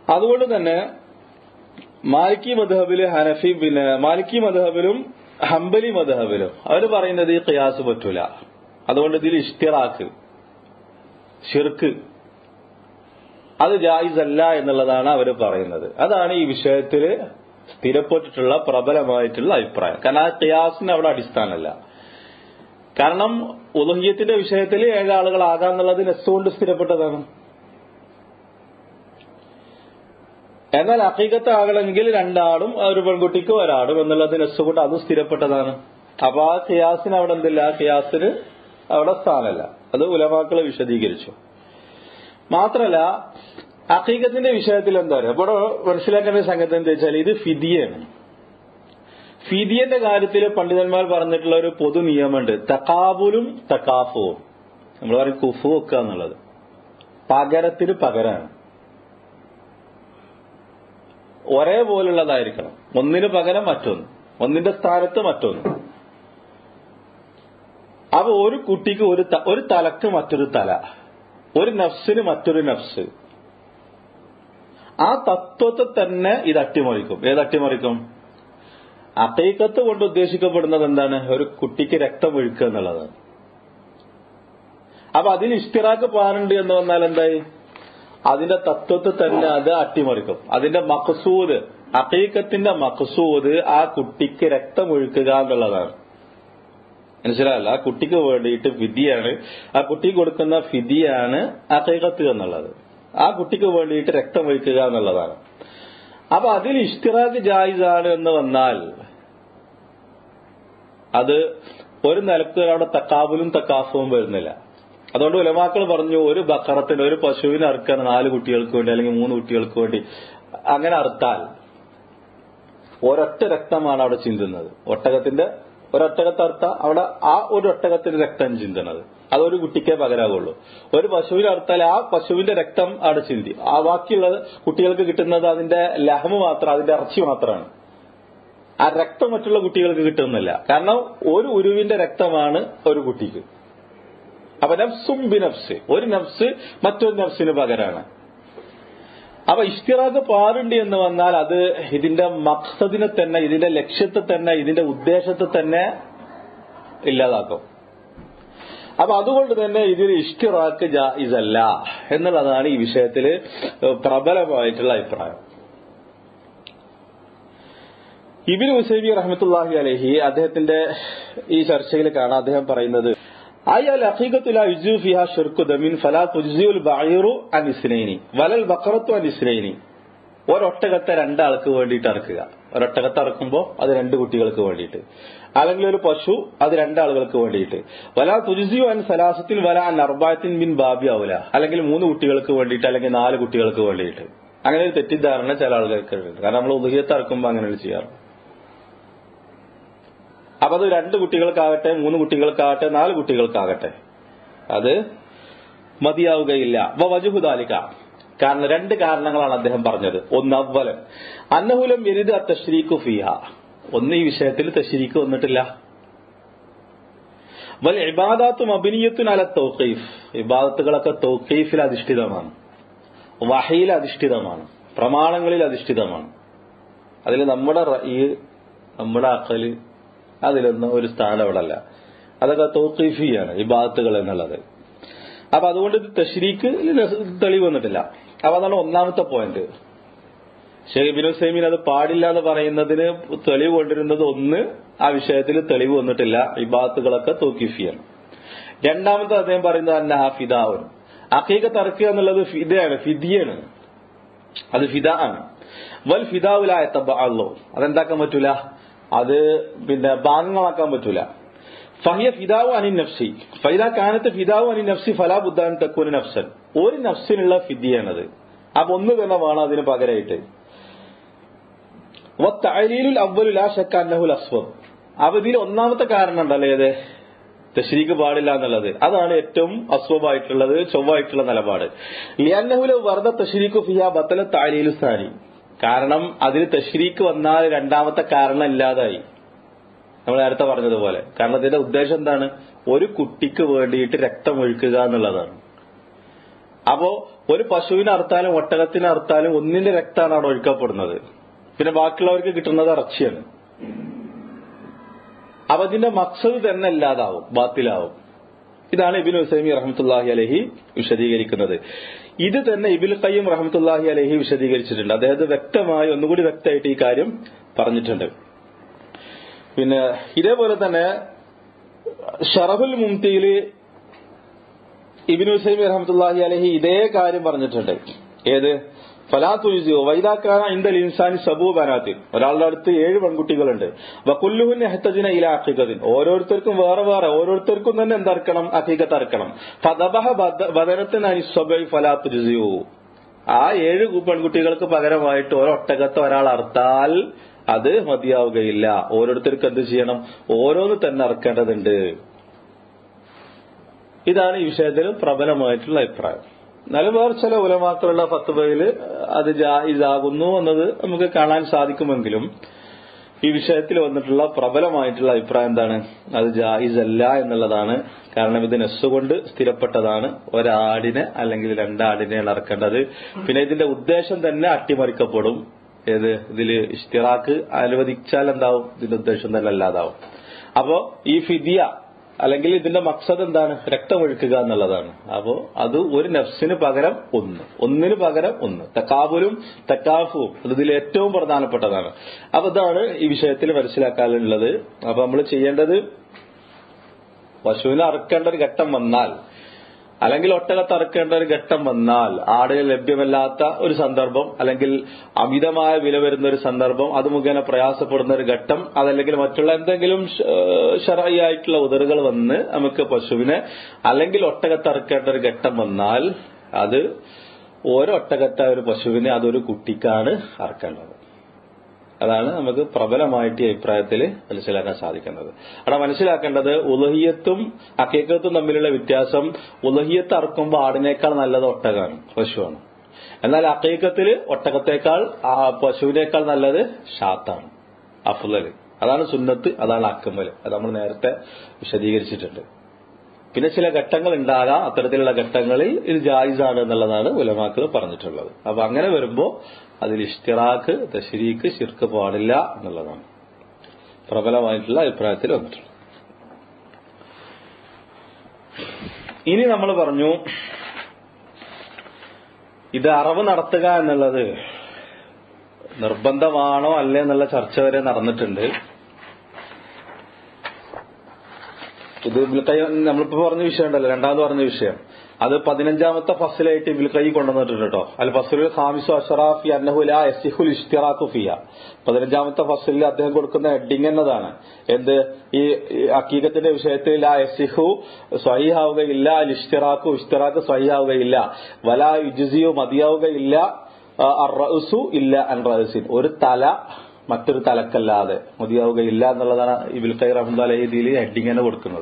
അതുകൊണ്ട് തന്നെ മാലിക്കി മധഹബില് ഹനഫി പിന്നെ മാലിക്കി മധഹബിലും ഹംബലി മധഹബിലും അവർ പറയുന്നത് ഈ ഖിയാസ് പറ്റൂല അതുകൊണ്ട് ഇതിൽ ഇഷ്തിറാക്ക് ഷിർക്ക് അത് ജായിസ് അല്ല എന്നുള്ളതാണ് അവർ പറയുന്നത് അതാണ് ഈ വിഷയത്തിൽ സ്ഥിരപ്പെട്ടിട്ടുള്ള പ്രബലമായിട്ടുള്ള അഭിപ്രായം കാരണം ആ ഖിയാസിന് അവിടെ അടിസ്ഥാനമല്ല കാരണം ഉലഹിയത്തിന്റെ വിഷയത്തിൽ ഏഴാളുകളാകാന്നുള്ളത് നെസ്സുകൊണ്ട് സ്ഥിരപ്പെട്ടതാണ് എന്നാൽ അക്കീകത്ത് ആകണമെങ്കിൽ രണ്ടാളും ഒരു പെൺകുട്ടിക്ക് ഒരാടും എന്നുള്ളത് നെസ് കൊണ്ട് അത് സ്ഥിരപ്പെട്ടതാണ് അപ്പൊ ആ ഖിയാസിന് അവിടെ എന്തില്ല ആ ഖിയാസിന് അവിടെ സ്ഥാനമല്ല അത് ഉലമാക്കളെ വിശദീകരിച്ചു മാത്രല്ല അക്കീകത്തിന്റെ വിഷയത്തിൽ എന്താ പറയുക ഇവിടെ മനസ്സിലാക്കേണ്ട സംഗതി എന്താ വെച്ചാൽ ഇത് ഫിദിയാണ് ഫിദിയന്റെ കാര്യത്തിൽ പണ്ഡിതന്മാർ പറഞ്ഞിട്ടുള്ള ഒരു പൊതു നിയമമുണ്ട് തക്കാബുലും തക്കാഫുവും നമ്മൾ പറയും കുഫു വെക്കുക എന്നുള്ളത് പകരത്തിന് പകരാണ് ഒരേപോലുള്ളതായിരിക്കണം ഒന്നിന് പകരം മറ്റൊന്ന് ഒന്നിന്റെ സ്ഥാനത്ത് മറ്റൊന്ന് അപ്പൊ ഒരു കുട്ടിക്ക് ഒരു ത- ഒരു തലക്ക് മറ്റൊരു തല ഒരു നഫ്സിന് മറ്റൊരു നഫ്സ് ആ തത്വത്തെ തന്നെ ഇത് അട്ടിമറിക്കും ഏത് അട്ടിമറിക്കും അക്കൈക്കത്ത് കൊണ്ട് ഉദ്ദേശിക്കപ്പെടുന്നത് എന്താണ് ഒരു കുട്ടിക്ക് രക്തം ഒഴുക്കുക എന്നുള്ളതാണ് അപ്പൊ അതിൽ ഇഷ്തിറാക്ക് പാറുണ്ട് എന്ന് വന്നാൽ എന്തായി അതിന്റെ തത്വത്തെ തന്നെ അത് അട്ടിമറിക്കും അതിന്റെ മഖസൂദ് അക്കൈക്കത്തിന്റെ മഖസൂദ് ആ കുട്ടിക്ക് രക്തം ഒഴുക്കുക എന്നുള്ളതാണ് മനസ്സിലായല്ല ആ കുട്ടിക്ക് വേണ്ടിയിട്ട് ഫിദിയാണ് ആ കുട്ടിക്ക് കൊടുക്കുന്ന ഫിദിയാണ് അക്കൈക്കത്ത് എന്നുള്ളത് ആ കുട്ടിക്ക് വേണ്ടിയിട്ട് രക്തം ഒഴിക്കുക എന്നുള്ളതാണ് അപ്പൊ അതിൽ ഇഷ്തിറാക്ക് ജായിസാണ് എന്ന് വന്നാൽ അത് ഒരു നിലക്ക് അവിടെ തക്കാബുലും തക്കാഫും വരുന്നില്ല അതുകൊണ്ട് ഉലമാക്കൾ പറഞ്ഞു ഒരു ബക്കറത്തിന് ഒരു പശുവിനെ അറുക്കാൻ നാല് കുട്ടികൾക്ക് വേണ്ടി അല്ലെങ്കിൽ മൂന്ന് കുട്ടികൾക്ക് വേണ്ടി അങ്ങനെ അറുത്താൽ ഒരൊറ്റ രക്തമാണ് അവിടെ ചിന്തുന്നത് ഒട്ടകത്തിന്റെ ഒരൊട്ടകത്തെ അർത്ഥ അവിടെ ആ ഒരു ഒട്ടകത്തിന്റെ രക്തം ചിന്തണത് അതൊരു കുട്ടിക്കേ പകരാകുള്ളൂ ഒരു പശുവിനെ അറുത്താൽ ആ പശുവിന്റെ രക്തം അവിടെ ചിന്തി ആ ബാക്കിയുള്ളത് കുട്ടികൾക്ക് കിട്ടുന്നത് അതിന്റെ ലഹമ് മാത്രം അതിന്റെ ഇറച്ചി മാത്രമാണ് ആ രക്തം മറ്റുള്ള കുട്ടികൾക്ക് കിട്ടുന്നില്ല കാരണം ഒരു ഉരുവിന്റെ രക്തമാണ് ഒരു കുട്ടിക്ക് അപ്പൊ നഫ്സും ബിനഫ്സ് ഒരു നഫ്സ് മറ്റൊരു നഫ്സിന് പകരാണ് അപ്പൊ ഇഷ്തിറാക്ക് പാടുണ്ട് എന്ന് വന്നാൽ അത് ഇതിന്റെ മക്സദിനെ തന്നെ ഇതിന്റെ ലക്ഷ്യത്തെ തന്നെ ഇതിന്റെ ഉദ്ദേശത്തെ തന്നെ ഇല്ലാതാക്കും അപ്പൊ അതുകൊണ്ട് തന്നെ ഇതിൽ ഇഷ്തിറാക്ക് ജായിസല്ല എന്നുള്ളതാണ് ഈ വിഷയത്തിൽ പ്രബലമായിട്ടുള്ള അഭിപ്രായം ഇബിൻ ഹുസൈബി റഹ്മത്തുല്ലാഹി അലഹി അദ്ദേഹത്തിന്റെ ഈ ചർച്ചയിൽ കാണാം അദ്ദേഹം പറയുന്നത് أي العقيقة لا يجزي فيها شرك دم فلا تجزي البعير عن اثنين ولا البقرة عن اثنين ഒരൊട്ടകത്തെ രണ്ടാൾക്ക് വേണ്ടിയിട്ട് അറക്കുക ഒരൊട്ടകത്തെ അറക്കുമ്പോൾ അത് രണ്ട് കുട്ടികൾക്ക് വേണ്ടിയിട്ട് അല്ലെങ്കിൽ ഒരു പശു അത് രണ്ടാളുകൾക്ക് വേണ്ടിയിട്ട് വല തുജിസിയു അൻ സലാസത്തിൽ വല അൻ അർബായത്തിൻ ബിൻ ബാബി ആവില്ല അല്ലെങ്കിൽ മൂന്ന് കുട്ടികൾക്ക് വേണ്ടിയിട്ട് അല്ലെങ്കിൽ നാല് കുട്ടികൾക്ക് വേണ്ടിയിട്ട് അങ്ങനെ ഒരു തെറ്റിദ്ധാരണ ചില ആളുകൾക്ക് ഉണ്ട് കാരണം നമ്മൾ ഉദയത്തെ അറക്കുമ്പോൾ അങ്ങനെ ചെയ്യാറ് അപ്പൊ അത് രണ്ട് കുട്ടികൾക്കാകട്ടെ മൂന്ന് കുട്ടികൾക്കാകട്ടെ നാല് കുട്ടികൾക്കാകട്ടെ അത് മതിയാവുകയില്ല വജുഹുദാലിക കാരണം രണ്ട് കാരണങ്ങളാണ് അദ്ദേഹം പറഞ്ഞത് ഒന്ന് അവലൻ അന്നഹുലം എരിത് തശ്രീഖു ഫിഹ ഒന്ന് ഈ വിഷയത്തിൽ തശ്രീക്ക് വന്നിട്ടില്ല വൽ ഇബാദാത്തും അഭിനീയത്തിനല തൗക്കീഫ് ഇബാദത്തുകളൊക്കെ തൗക്കീഫിൽ അധിഷ്ഠിതമാണ് വഹയിൽ അധിഷ്ഠിതമാണ് പ്രമാണങ്ങളിൽ അധിഷ്ഠിതമാണ് അതിൽ നമ്മുടെ റഈ നമ്മുടെ അക്കല് അതിലൊന്നും ഒരു സ്ഥാനം അവിടെ അല്ല അതൊക്കെ തൗക്കീഫിയാണ് ഇബാദത്തുകൾ എന്നുള്ളത് അപ്പൊ അതുകൊണ്ട് ഇത് തശ്രീക്ക് തെളിവ് വന്നിട്ടില്ല അപ്പൊ അതാണ് ഒന്നാമത്തെ പോയിന്റ് ഷെയ്ഖ് ബിൻ ഹുസൈമീൻ അത് പാടില്ല എന്ന് പറയുന്നതിന് തെളിവ് കൊണ്ടിരുന്നത് ഒന്ന് ആ വിഷയത്തിൽ തെളിവ് വന്നിട്ടില്ല ഇബാത്തുകളൊക്കെ തൗക്കിഫിയാണ് രണ്ടാമത്തെ അദ്ദേഹം പറയുന്നത് അന്ന ഫിദാവുൻ അക്കീക തറക്കുക എന്നുള്ളത് ഫിദയാണ് ഫിദിയാണ് അത് ഫിദ ആണ് വൽ ഫിദാവുലായ തബ്ബഅല്ലോ അതെന്താക്കാൻ പറ്റൂല അത് പിന്നെ ഭാഗങ്ങളാക്കാൻ പറ്റൂല ഫഹിയ ഫിദാവു അനി നഫ്സി ഫൈദ കാനത്ത് ഫിദാവു അനി നഫ്സി ഫലാ ബുദ്ധാൻ തക്കൂന് നഫ്സൻ ഒരു നഫ്സിനുള്ള ഫിദിയാണത് അപ്പൊ ഒന്ന് തന്നെ വേണം അതിന് പകരമായിട്ട് തഅലീലുൽ അവ്വലു ലാ ശക്ക അന്നഹുൽ അസ്വബ് അപ്പൊ ഇതിൽ ഒന്നാമത്തെ കാരണം ഉണ്ടല്ലോ ഏത് തശ്രീക്ക് പാടില്ല എന്നുള്ളത് അതാണ് ഏറ്റവും അസ്വബായിട്ടുള്ളത് ചൊവ്വായിട്ടുള്ള നിലപാട് ലിയന്നഹുല വർദ്ധ തശ്രീഖു ഫിയ ബത്തല താലീലു സ്ഥാനി കാരണം അതിൽ തശ്രീക്ക് വന്നാൽ രണ്ടാമത്തെ കാരണം ഇല്ലാതായി നമ്മൾ നേരത്തെ പറഞ്ഞതുപോലെ കാരണം ഇതിന്റെ ഉദ്ദേശം എന്താണ് ഒരു കുട്ടിക്ക് വേണ്ടിയിട്ട് രക്തം ഒഴുക്കുക എന്നുള്ളതാണ് അപ്പോ ഒരു പശുവിനെ അറുത്താലും ഒട്ടകത്തിനെ അറുത്താലും ഒന്നിന്റെ രക്തമാണ് അവിടെ ഒഴുക്കപ്പെടുന്നത് പിന്നെ ബാക്കിയുള്ളവർക്ക് കിട്ടുന്നത് ഇറച്ചിയാണ് അപ്പൊ അതിന്റെ മക്സദ് തന്നെ ഇല്ലാതാവും ബാത്തിലാവും ഇതാണ് ഇബിൻ ഹുസൈമി റഹമത്തുല്ലാഹി അലഹി വിശദീകരിക്കുന്നത് ഇത് തന്നെ ഇബിൽ ഖയ്യം റഹമത്തുല്ലാഹി അലഹി വിശദീകരിച്ചിട്ടുണ്ട് അദ്ദേഹത്തെ വ്യക്തമായി ഒന്നുകൂടി വ്യക്തമായിട്ട് ഈ കാര്യം പറഞ്ഞിട്ടുണ്ട് പിന്നെ ഇതേപോലെ തന്നെ ഷറഫുൽ മുംതിയില് ഇബിൻ ഹുസൈമി റഹമത്തുല്ലാഹി അലഹി ഇതേ കാര്യം പറഞ്ഞിട്ടുണ്ട് ഏത് ഫലാത്തുജിയോ വൈദാക്കാന ഇന്ദൽ ഇൻസാനി സബൂ ബനാത്തിൻ ഒരാളുടെ അടുത്ത് ഏഴ് പെൺകുട്ടികളുണ്ട് വക്കുല്ലുഹുൻ എഹത്തജിന ഇല അഖീഖത്തിൻ ഓരോരുത്തർക്കും വേറെ വേറെ ഓരോരുത്തർക്കും തന്നെ എന്തറക്കണം അഖീഖത്ത് അറക്കണം ഫതബഹ ബദനത്തിന് അനിസ്വബൈ ഫലാത്തുജിയോ ആ ഏഴ് പെൺകുട്ടികൾക്ക് പകരമായിട്ട് ഒരൊട്ടകത്ത് ഒരാൾ അറുത്താൽ അത് മതിയാവുകയില്ല ഓരോരുത്തർക്കും എന്ത് ചെയ്യണം ഓരോന്ന് തന്നെ അറക്കേണ്ടതുണ്ട് ഇതാണ് ഈ വിഷയത്തിൽ പ്രബലമായിട്ടുള്ള അഭിപ്രായം എന്നാലും വേറെ ചില ഉലമാക്കളുള്ള ഫത്തുബയിൽ അത് ജായിസാകുന്നു എന്നത് നമുക്ക് കാണാൻ സാധിക്കുമെങ്കിലും ഈ വിഷയത്തിൽ വന്നിട്ടുള്ള പ്രബലമായിട്ടുള്ള അഭിപ്രായം എന്താണ് അത് ജായിസ് അല്ല എന്നുള്ളതാണ് കാരണം ഇത് നെസ്സുകൊണ്ട് സ്ഥിരപ്പെട്ടതാണ് ഒരാടിനെ അല്ലെങ്കിൽ രണ്ടാടിനെയാണ് ഇറക്കേണ്ടത് പിന്നെ ഇതിന്റെ ഉദ്ദേശം തന്നെ അട്ടിമറിക്കപ്പെടും ഏത് ഇതിൽ ഇഷ്തിറാക്ക് അനുവദിച്ചാൽ എന്താവും ഇതിന്റെ ഉദ്ദേശം തന്നെ അല്ലാതാവും അപ്പോ ഈ ഫിദിയ അല്ലെങ്കിൽ ഇതിന്റെ മക്സദ് എന്താണ് രക്തമൊഴുക്കുക എന്നുള്ളതാണ് അപ്പോ അത് ഒരു നഫ്സിന് പകരം ഒന്ന് ഒന്നിന് പകരം ഒന്ന് തക്കാബുലും തക്കാഫും അത് ഇതിൽ ഏറ്റവും പ്രധാനപ്പെട്ടതാണ് അപ്പൊ ഇതാണ് ഈ വിഷയത്തിൽ മനസ്സിലാക്കാനുള്ളത് അപ്പൊ നമ്മൾ ചെയ്യേണ്ടത് പശുവിനെ അറക്കേണ്ട ഒരു ഘട്ടം വന്നാൽ അല്ലെങ്കിൽ ഒട്ടകത്ത് അറക്കേണ്ട ഒരു ഘട്ടം വന്നാൽ ആടുകൾ ലഭ്യമല്ലാത്ത ഒരു സന്ദർഭം അല്ലെങ്കിൽ അമിതമായ വില വരുന്ന ഒരു സന്ദർഭം അത് മുഖേന പ്രയാസപ്പെടുന്ന ഒരു ഘട്ടം അതല്ലെങ്കിൽ മറ്റുള്ള എന്തെങ്കിലും ഷറായിട്ടുള്ള ഉതറുകൾ വന്ന് നമുക്ക് പശുവിനെ അല്ലെങ്കിൽ ഒട്ടകത്ത് അറക്കേണ്ട ഒരു ഘട്ടം വന്നാൽ അത് ഓരോ ഒട്ടകത്ത ഒരു പശുവിനെ അതൊരു കുട്ടിക്കാണ് അറക്കേണ്ടത് അതാണ് നമുക്ക് പ്രബലമായിട്ട് ഈ അഭിപ്രായത്തിൽ മനസ്സിലാക്കാൻ സാധിക്കുന്നത് അവിടെ മനസ്സിലാക്കേണ്ടത് ഉലഹിയത്തും അക്കേക്കത്തും തമ്മിലുള്ള വ്യത്യാസം ഉലഹിയത്ത് അറക്കുമ്പോൾ ആടിനേക്കാൾ നല്ലത് ഒട്ടകമാണ് പശുവാണ് എന്നാൽ അക്കൈക്കത്തിൽ ഒട്ടകത്തേക്കാൾ പശുവിനേക്കാൾ നല്ലത് ഷാത്താണ് അഫുലല് അതാണ് സുന്നത്ത് അതാണ് അക്കമ്മല് അത് നമ്മൾ നേരത്തെ വിശദീകരിച്ചിട്ടുണ്ട് പിന്നെ ചില ഘട്ടങ്ങൾ ഉണ്ടാകാം അത്തരത്തിലുള്ള ഘട്ടങ്ങളിൽ ഇത് ജായിസാണ് എന്നുള്ളതാണ് ഉലമാക്കൾ പറഞ്ഞിട്ടുള്ളത് അപ്പൊ അങ്ങനെ വരുമ്പോ അതിൽ ഇഷ്തിറാക്ക് തശരീക്ക് ശിർക്ക് പാടില്ല എന്നുള്ളതാണ് പ്രബലമായിട്ടുള്ള അഭിപ്രായത്തിൽ വന്നിട്ടുള്ളത് ഇനി നമ്മൾ പറഞ്ഞു ഇത് അറവ് നടത്തുക എന്നുള്ളത് നിർബന്ധമാണോ അല്ലേ എന്നുള്ള ചർച്ച വരെ നടന്നിട്ടുണ്ട് ഇത് ഇബിൽക്കൈ നമ്മളിപ്പോ പറഞ്ഞ വിഷയം ഉണ്ടല്ലോ രണ്ടാമത് പറഞ്ഞ വിഷയം അത് പതിനഞ്ചാമത്തെ ഫസിലായിട്ട് ഇബിൽക്കൈ കൊണ്ടുവന്നിട്ടുണ്ട് കേട്ടോ അൽ ഫസുൽ ഖാമിസു അഷറാഫി അന്നഹുല എസിഹുൽ ഇഷ്തിറാഖു ഫിയ പതിനഞ്ചാമത്തെ ഫസലിൽ അദ്ദേഹം കൊടുക്കുന്ന ഹെഡിങ് എന്നതാണ് എന്ത് ഈ അക്കീകത്തിന്റെ വിഷയത്തിൽ ആ എസിഹു സ്വഹിയാവുകയില്ല അൽ ഇഷ്തിറാഖു ഇഷ്തിറാഖ് സ്വഹിയാവുകയില്ല വല ഇജുസിയോ മതിയാവുകയില്ല അറസു ഇല്ല അൻ റസിൻ ഒരു തല മറ്റൊരു തലക്കല്ലാതെ മതിയാവുകയില്ല എന്നുള്ളതാണ് ഇബിൽ ഖൈർ അഹമ്മദ് അലഹദിയിൽ ഹെഡിങ് തന്നെ കൊടുക്കുന്നത്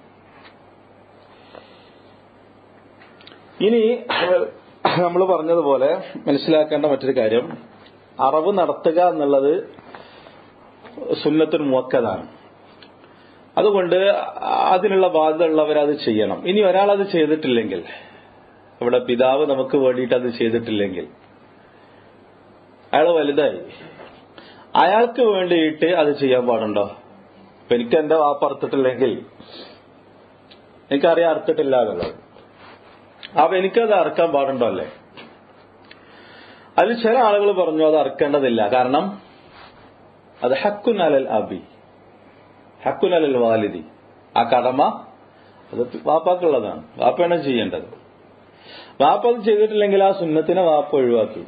ഇനി നമ്മൾ പറഞ്ഞതുപോലെ മനസ്സിലാക്കേണ്ട മറ്റൊരു കാര്യം അറവ് നടത്തുക എന്നുള്ളത് സുന്നത്തിന് മുവക്കതാണ് അതുകൊണ്ട് അതിനുള്ള ബാധ്യത ഉള്ളവർ അത് ചെയ്യണം ഇനി ഒരാൾ അത് ചെയ്തിട്ടില്ലെങ്കിൽ ഇവിടെ പിതാവ് നമുക്ക് വേണ്ടിയിട്ട് അത് ചെയ്തിട്ടില്ലെങ്കിൽ അയാൾ വലുതായി അയാൾക്ക് വേണ്ടിയിട്ട് അത് ചെയ്യാൻ പാടുണ്ടോ ഇപ്പൊ എനിക്ക് എന്റെ വാപ്പ അറുത്തിട്ടില്ലെങ്കിൽ എനിക്കറിയാൻ അറുത്തിട്ടില്ല എന്നുള്ളത് അപ്പൊ എനിക്കത് അറക്കാൻ പാടുണ്ടോ അല്ലേ അതിൽ ചില ആളുകൾ പറഞ്ഞു അത് അറക്കേണ്ടതില്ല കാരണം അത് ഹക്കുൻ അലൽ അബി ഹക്കുൻ അലൽ വാലിദി ആ കടമ അത് വാപ്പാക്കുള്ളതാണ് വാപ്പയാണ് ചെയ്യേണ്ടത് വാപ്പ അത് ചെയ്തിട്ടില്ലെങ്കിൽ ആ സുന്നത്തിനെ വാപ്പ ഒഴിവാക്കി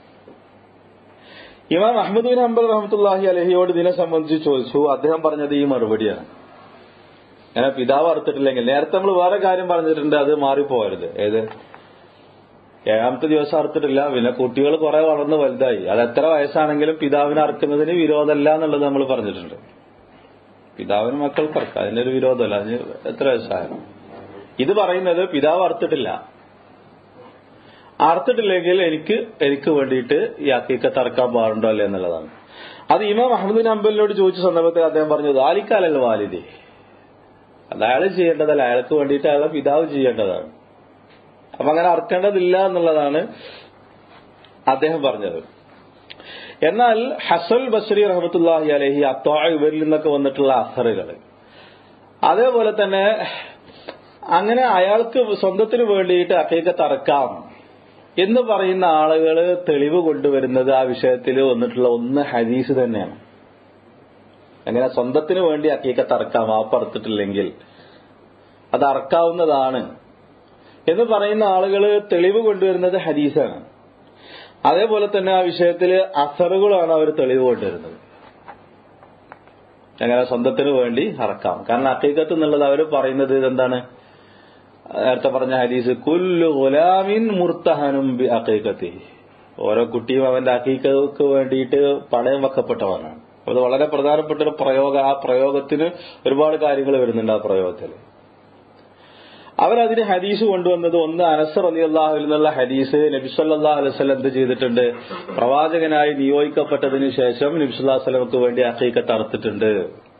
ഇമാം അഹമ്മദ് ബിൻ ഹംബൽ റഹമത്തുല്ലാഹി അലഹിയോട് ഇതിനെ സംബന്ധിച്ച് ചോദിച്ചു അദ്ദേഹം പറഞ്ഞത് ഈ മറുപടിയാണ് അങ്ങനെ പിതാവ് അറുത്തിട്ടില്ലെങ്കിൽ നേരത്തെ നമ്മൾ വേറെ കാര്യം പറഞ്ഞിട്ടുണ്ട് അത് മാറിപ്പോകരുത് ഏത് ഏഴാമത്തെ ദിവസം അറുത്തിട്ടില്ല പിന്നെ കുട്ടികൾ കുറെ വളർന്ന് വലുതായി അത് എത്ര വയസ്സാണെങ്കിലും പിതാവിനെ അറുക്കുന്നതിന് വിരോധമല്ല എന്നുള്ളത് നമ്മൾ പറഞ്ഞിട്ടുണ്ട് പിതാവിന് മക്കൾക്ക് അറക്കാം അതിനൊരു വിരോധമല്ല അതിന് എത്ര വയസ്സായാലും ഇത് പറയുന്നത് പിതാവ് അറുത്തിട്ടില്ല അറുത്തിട്ടില്ലെങ്കിൽ എനിക്ക് എനിക്ക് വേണ്ടിയിട്ട് ഈ അക്കീക്കത്ത് അറക്കാൻ പാടുണ്ടോ അല്ലേ എന്നുള്ളതാണ് അത് ഇമാം അഹമ്മദ് അമ്പലിനോട് ചോദിച്ച സന്ദർഭത്തിൽ അദ്ദേഹം പറഞ്ഞത് ആലിക്കാലല്ല വാലിദി അത് അയാൾ ചെയ്യേണ്ടതല്ല അയാൾക്ക് വേണ്ടിയിട്ട് അയാളെ പിതാവ് ചെയ്യേണ്ടതാണ് അപ്പൊ അങ്ങനെ അറക്കേണ്ടതില്ല എന്നുള്ളതാണ് അദ്ദേഹം പറഞ്ഞത് എന്നാൽ ഹസൽ ബഷരി റഹമത്തുല്ലാഹി അലഹി അത്തോ ഇവരിൽ നിന്നൊക്കെ വന്നിട്ടുള്ള അസറുകൾ അതേപോലെ തന്നെ അങ്ങനെ അയാൾക്ക് സ്വന്തത്തിന് വേണ്ടിയിട്ട് അക്കീക്കത്ത് അറക്കാം എന്ന് പറയുന്ന ആളുകൾ തെളിവ് കൊണ്ടുവരുന്നത് ആ വിഷയത്തിൽ വന്നിട്ടുള്ള ഒന്ന് ഹദീസ് തന്നെയാണ് അങ്ങനെ സ്വന്തത്തിന് വേണ്ടി അക്കീക്കത്ത് അറക്കാം വാപ്പറത്തിട്ടില്ലെങ്കിൽ അത് അറക്കാവുന്നതാണ് എന്ന് പറയുന്ന ആളുകൾ തെളിവ് കൊണ്ടുവരുന്നത് ഹദീസാണ് അതേപോലെ തന്നെ ആ വിഷയത്തിൽ അസറുകളാണ് അവർ തെളിവ് കൊണ്ടുവരുന്നത് അങ്ങനെ സ്വന്തത്തിന് വേണ്ടി അറക്കാം കാരണം അക്കീക്കത്ത് എന്നുള്ളത് അവർ പറയുന്നത് ഇതെന്താണ് നേരത്തെ പറഞ്ഞ ഹദീസ് കുല്ലു ഗുലാമിൻ മുർത്തഹനും ബി അക്കീക്കത്തി ഓരോ കുട്ടിയും അവന്റെ അക്കീക്കക്ക് വേണ്ടിയിട്ട് പണയം വെക്കപ്പെട്ടവനാണ് അത് വളരെ പ്രധാനപ്പെട്ട ഒരു പ്രയോഗം ആ പ്രയോഗത്തിന് ഒരുപാട് കാര്യങ്ങൾ വരുന്നുണ്ട് ആ പ്രയോഗത്തിൽ അവരതിന് ഹദീസ് കൊണ്ടുവന്നത് ഒന്ന് അനസർ അലി അള്ളാഹുൽ നിന്നുള്ള ഹദീസ് നബിസ്വല്ലാ അലൈവല്ലം എന്ത് ചെയ്തിട്ടുണ്ട് പ്രവാചകനായി നിയോഗിക്കപ്പെട്ടതിന് ശേഷം നബിസ്വല്ലാ വസ്ലമക്ക് വേണ്ടി അക്കീക്കത്ത് അറുത്തിട്ടുണ്ട്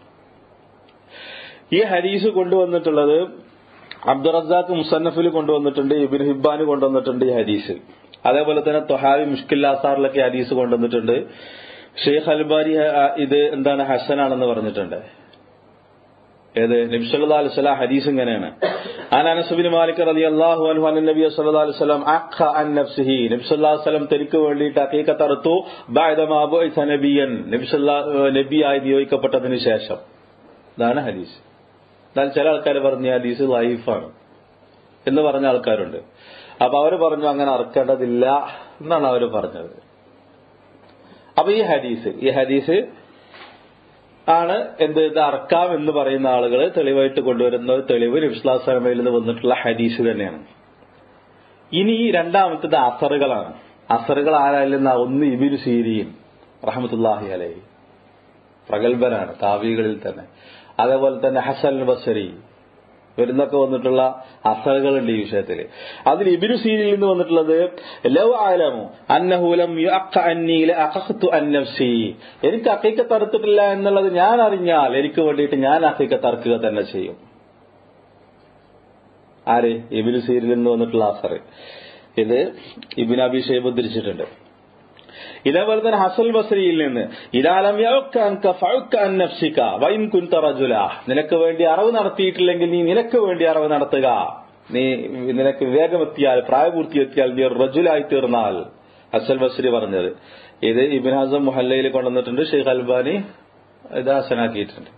ഈ ഹദീസ് കൊണ്ടുവന്നിട്ടുള്ളത് അബ്ദുറസാഖ് മുസന്നഫിൽ കൊണ്ടുവന്നിട്ടുണ്ട് ഇബിൻ ഹിബാന് കൊണ്ടുവന്നിട്ടുണ്ട് ഈ ഹദീസ് അതേപോലെ തന്നെ തൊഹാവി മുഷ്കില്ലാസാറിലൊക്കെ ഹദീസ് കൊണ്ടുവന്നിട്ടുണ്ട് ഷെയ്ഖ് അൽബാരി ഇത് എന്താണ് ഹസനാണെന്ന് പറഞ്ഞിട്ടുണ്ട് ഏത് നബിസല്ലാ അലുസലാം ഹദീസ് ഇങ്ങനെയാണ് അൻ അനസുബിൻ മാലിക് റലി അള്ളാഹു അൻഹു അൻ നബി സല്ലല്ലാഹു അലൈഹി വസല്ലം അഖ അൻ നഫ്സിഹി നബി സല്ലല്ലാഹു അലൈഹി വസല്ലം തനിക്ക് വേണ്ടിയിട്ട് അഖീഖത്ത് അറുത്തു ബഅദമാ ബുഇസ നബിയൻ നബി സല്ലല്ലാഹു നബിയായി നിയോഗിക്കപ്പെട്ടതിന് ശേഷം ഇതാണ് ഹദീസ് എന്നാൽ ചില ആൾക്കാർ പറഞ്ഞ ഹദീസ് ലൈഫാണ് എന്ന് പറഞ്ഞ ആൾക്കാരുണ്ട് അപ്പൊ അവര് പറഞ്ഞു അങ്ങനെ അറക്കേണ്ടതില്ല എന്നാണ് അവര് പറഞ്ഞത് അപ്പൊ ഈ ഹദീസ് ഈ ഹദീസ് ആണ് എന്ത് ഇത് അറക്കാം എന്ന് പറയുന്ന ആളുകൾ തെളിവായിട്ട് കൊണ്ടുവരുന്ന തെളിവ് നബ്സ്ലാസ്ലമയിൽ നിന്ന് വന്നിട്ടുള്ള ഹദീസ് തന്നെയാണ് ഇനി രണ്ടാമത്തത് അസറുകളാണ് അസറുകൾ ആരായിരുന്ന ഒന്ന് ഇബിരു സീരിയൻ റഹമത്തുല്ലാഹി അലഹി പ്രഗത്ഭനാണ് താവികളിൽ തന്നെ അതേപോലെ തന്നെ ഹസൻ ബസരി വരുന്നൊക്കെ വന്നിട്ടുള്ള അസറുകളുണ്ട് ഈ വിഷയത്തിൽ അതിൽ ഇബിനു സീരിയിൽ നിന്ന് വന്നിട്ടുള്ളത് ലവ് ആലമു അന്നഹൂലം അന്നഫ്സി എനിക്ക് അക്കൈക്കത്ത് അറുത്തിട്ടില്ല എന്നുള്ളത് ഞാൻ അറിഞ്ഞാൽ എനിക്ക് വേണ്ടിയിട്ട് ഞാൻ അക്കൈക്കത്ത് അറുക്കുക തന്നെ ചെയ്യും ആര് ഇബിനു സീരിയിൽ നിന്ന് വന്നിട്ടുള്ള അസർ ഇത് ഇബിൻ അഭിഷേബ് ഉദ്ധരിച്ചിട്ടുണ്ട് ഇതേപോലെ തന്നെ ഹസൽ ബസരിയിൽ നിന്ന് ഇതാലം നിനക്ക് വേണ്ടി അറിവ് നടത്തിയിട്ടില്ലെങ്കിൽ നീ നിനക്ക് വേണ്ടി അറിവ് നടത്തുക നീ നിനക്ക് വിവേകമെത്തിയാൽ പ്രായപൂർത്തി എത്തിയാൽ നീ റജുലായി തീർന്നാൽ ഹസൽ ബസരി പറഞ്ഞത് ഇത് ഇബിൻ ഹസം മുഹല്ലയിൽ കൊണ്ടുവന്നിട്ടുണ്ട് ഷെയ്ഖ് അൽബാനി ഇത് ഹസനാക്കിയിട്ടുണ്ട്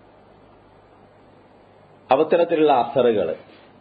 അവത്തരത്തിലുള്ള അസറുകൾ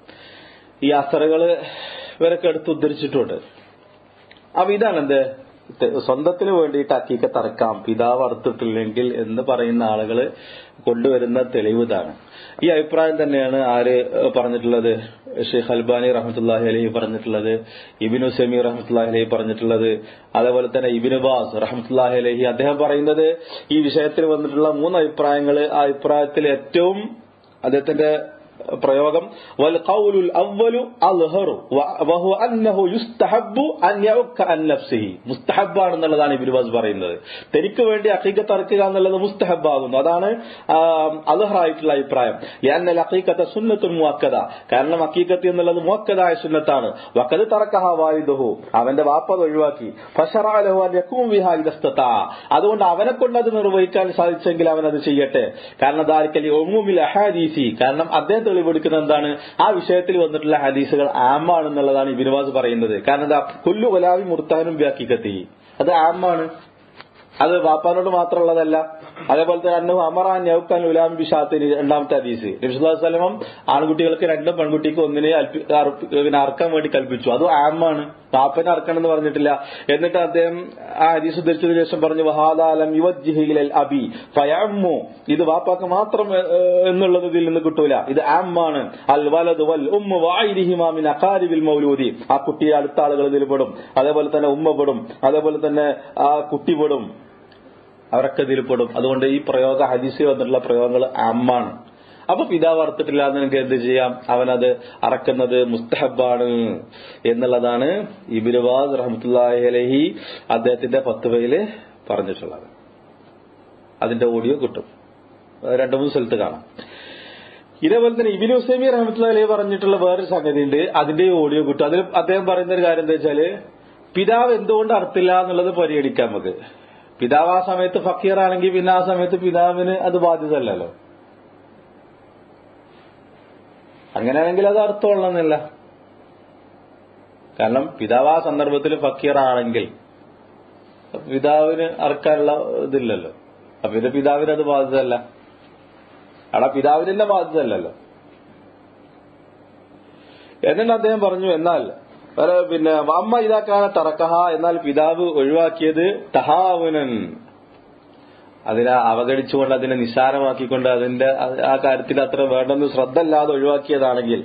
ഈ അസറുകൾ ഇവരൊക്കെ എടുത്ത് ഉദ്ധരിച്ചിട്ടുണ്ട് അപ്പൊ ഇതാണ് എന്ത് സ്വന്തത്തിന് വേണ്ടിയിട്ട് അക്കീക്ക തറക്കാം പിതാവ് അറുത്തിട്ടില്ലെങ്കിൽ എന്ന് പറയുന്ന ആളുകൾ കൊണ്ടുവരുന്ന തെളിവ് ഇതാണ് ഈ അഭിപ്രായം തന്നെയാണ് ആര് പറഞ്ഞിട്ടുള്ളത് ഷെയ്ഖ് അൽബാനി റഹമത്തുല്ലാഹി അലഹി പറഞ്ഞിട്ടുള്ളത് ഇബിനു സെമി റഹമത്തുല്ലാഹി അലഹി പറഞ്ഞിട്ടുള്ളത് അതേപോലെ തന്നെ ഇബിനു ബാസ് റഹമത്തുല്ലാഹി അലഹി അദ്ദേഹം പറയുന്നത് ഈ വിഷയത്തിൽ വന്നിട്ടുള്ള മൂന്ന് അഭിപ്രായങ്ങൾ ആ അഭിപ്രായത്തിൽ ഏറ്റവും അദ്ദേഹത്തിന്റെ പ്രയോഗം والقول الأول أظهر وهو أنه يستحب أن يعك عن نفسه മുസ്തഹബ് ആണെന്നുള്ളതാണ് ഇബിൻ ബാസ് പറയുന്നത് തനിക്ക് വേണ്ടി അക്കീക്കത്ത് അറക്കുക എന്നുള്ളത് മുസ്തഹബ് ആകുന്നു അതാണ് അലഹറായിട്ടുള്ള അഭിപ്രായം ലിയന്നൽ അക്കീക്കത്തെ സുന്നത്തുൻ മുവക്കത കാരണം അക്കീക്കത്ത് എന്നുള്ളത് മുവക്കതായ സുന്നത്താണ് വക്കത് തറക്കഹ വായുദഹു അവന്റെ വാപ്പത് ഒഴിവാക്കി ഫഷറാലഹു അൻ യക്കും വിഹ ഇദസ്തത അതുകൊണ്ട് അവനെ കൊണ്ട് അത് നിർവഹിക്കാൻ സാധിച്ചെങ്കിൽ അവൻ അത് ചെയ്യട്ടെ കാരണം ദാരിക്കലി ഒമുമിൽ അഹാദീസി കാരണം അദ്ദേഹം തെളിവെടുക്കുന്നത് എന്താണ് ആ വിഷയത്തിൽ വന്നിട്ടുള്ള ഹദീസുകൾ ആമാണെന്നുള്ളതാണ് ഇബിനുവാസ് പറയുന്നത് കാരണം എന്താ കൊല്ലു കൊലാവി മുർത്താനും വ്യാക്കിക്കത്തി അത് ആമാണ് അത് വാപ്പാനോട് മാത്രമുള്ളതല്ല അതേപോലെ തന്നെ അന്നു അമറാൻ യൗക്കാൻ ഉലാം ബിഷാത്തിന് രണ്ടാമത്തെ ഹദീസ് നബിസ്വല്ലാസ്ലമം ആൺകുട്ടികൾക്ക് രണ്ടും പെൺകുട്ടിക്ക് ഒന്നിനെ പിന്നെ അറക്കാൻ വേണ്ടി കൽപ്പിച്ചു അത് ആമാണ് പാപ്പനെ അറക്കണം എന്ന് പറഞ്ഞിട്ടില്ല എന്നിട്ട് അദ്ദേഹം ആ ഹദീസ് ഉദ്ധരിച്ചതിന് ശേഷം പറഞ്ഞു വഹാദാലം യുവജിഹിൽ അബി ഫയമ്മു ഇത് വാപ്പാക്ക് മാത്രം എന്നുള്ളത് ഇതിൽ നിന്ന് കിട്ടൂല ഇത് ആമാണ് അൽ വലത് വൽ ഉമ്മ വായിരിഹിമാമിൻ അക്കാരിബിൽ മൗലൂദി ആ കുട്ടിയെ അടുത്ത ആളുകൾ ഇതിൽ പെടും അതേപോലെ തന്നെ ഉമ്മ പെടും അതേപോലെ തന്നെ ആ കുട്ടി പെടും അവരൊക്കെ ഇതിൽ പെടും അതുകൊണ്ട് ഈ പ്രയോഗ ഹദീസിൽ വന്നിട്ടുള്ള പ്രയോഗങ്ങൾ ആമാണ് അപ്പൊ പിതാവ് അറുത്തിട്ടില്ല എന്ന് നിങ്ങൾക്ക് എന്ത് ചെയ്യാം അവനത് അറക്കുന്നത് മുസ്തഹബാണ് എന്നുള്ളതാണ് ഇബിനുവാസ് റഹമത്തുല്ലാഹി അലഹി അദ്ദേഹത്തിന്റെ പത്തുവയില് പറഞ്ഞിട്ടുള്ളത് അതിന്റെ ഓഡിയോ കിട്ടും രണ്ടു മൂന്ന് സ്ഥലത്ത് കാണാം ഇതേപോലെ തന്നെ ഇബിൻ ഹുസൈമി റഹമത്തുള്ള അലി പറഞ്ഞിട്ടുള്ള വേറൊരു സംഗതി ഉണ്ട് അതിന്റെ ഓഡിയോ കിട്ടും അതിൽ അദ്ദേഹം പറയുന്ന ഒരു കാര്യം എന്താ വെച്ചാല് പിതാവ് എന്തുകൊണ്ട് അർത്ഥില്ല എന്നുള്ളത് പരിഗണിക്കാം നമുക്ക് പിതാവ് ആ സമയത്ത് ഫക്കീർ ആണെങ്കിൽ പിന്നെ ആ സമയത്ത് പിതാവിന് അത് ബാധ്യതയല്ലല്ലോ അങ്ങനെയാണെങ്കിൽ അത് അർത്ഥമുള്ളതെന്നില്ല കാരണം പിതാവ് ആ സന്ദർഭത്തിൽ ഫക്കീർ ആണെങ്കിൽ പിതാവിന് അറക്കാനുള്ള ഇതില്ലല്ലോ അപ്പൊ ഇത് പിതാവിന് അത് ബാധ്യതയല്ല അവിടെ പിതാവിന്റെ ബാധ്യതയല്ലല്ലോ എന്നിട്ട് അദ്ദേഹം പറഞ്ഞു എന്നാൽ വേറെ പിന്നെ അമ്മ ഇതാക്കാന തറക്കഹ എന്നാൽ പിതാവ് ഒഴിവാക്കിയത് തഹാവുനൻ അതിനെ അവഗണിച്ചുകൊണ്ട് അതിനെ നിസ്സാരമാക്കിക്കൊണ്ട് അതിന്റെ ആ കാര്യത്തിൽ അത്ര വേണ്ടെന്ന് ശ്രദ്ധ അല്ലാതെ ഒഴിവാക്കിയതാണെങ്കിൽ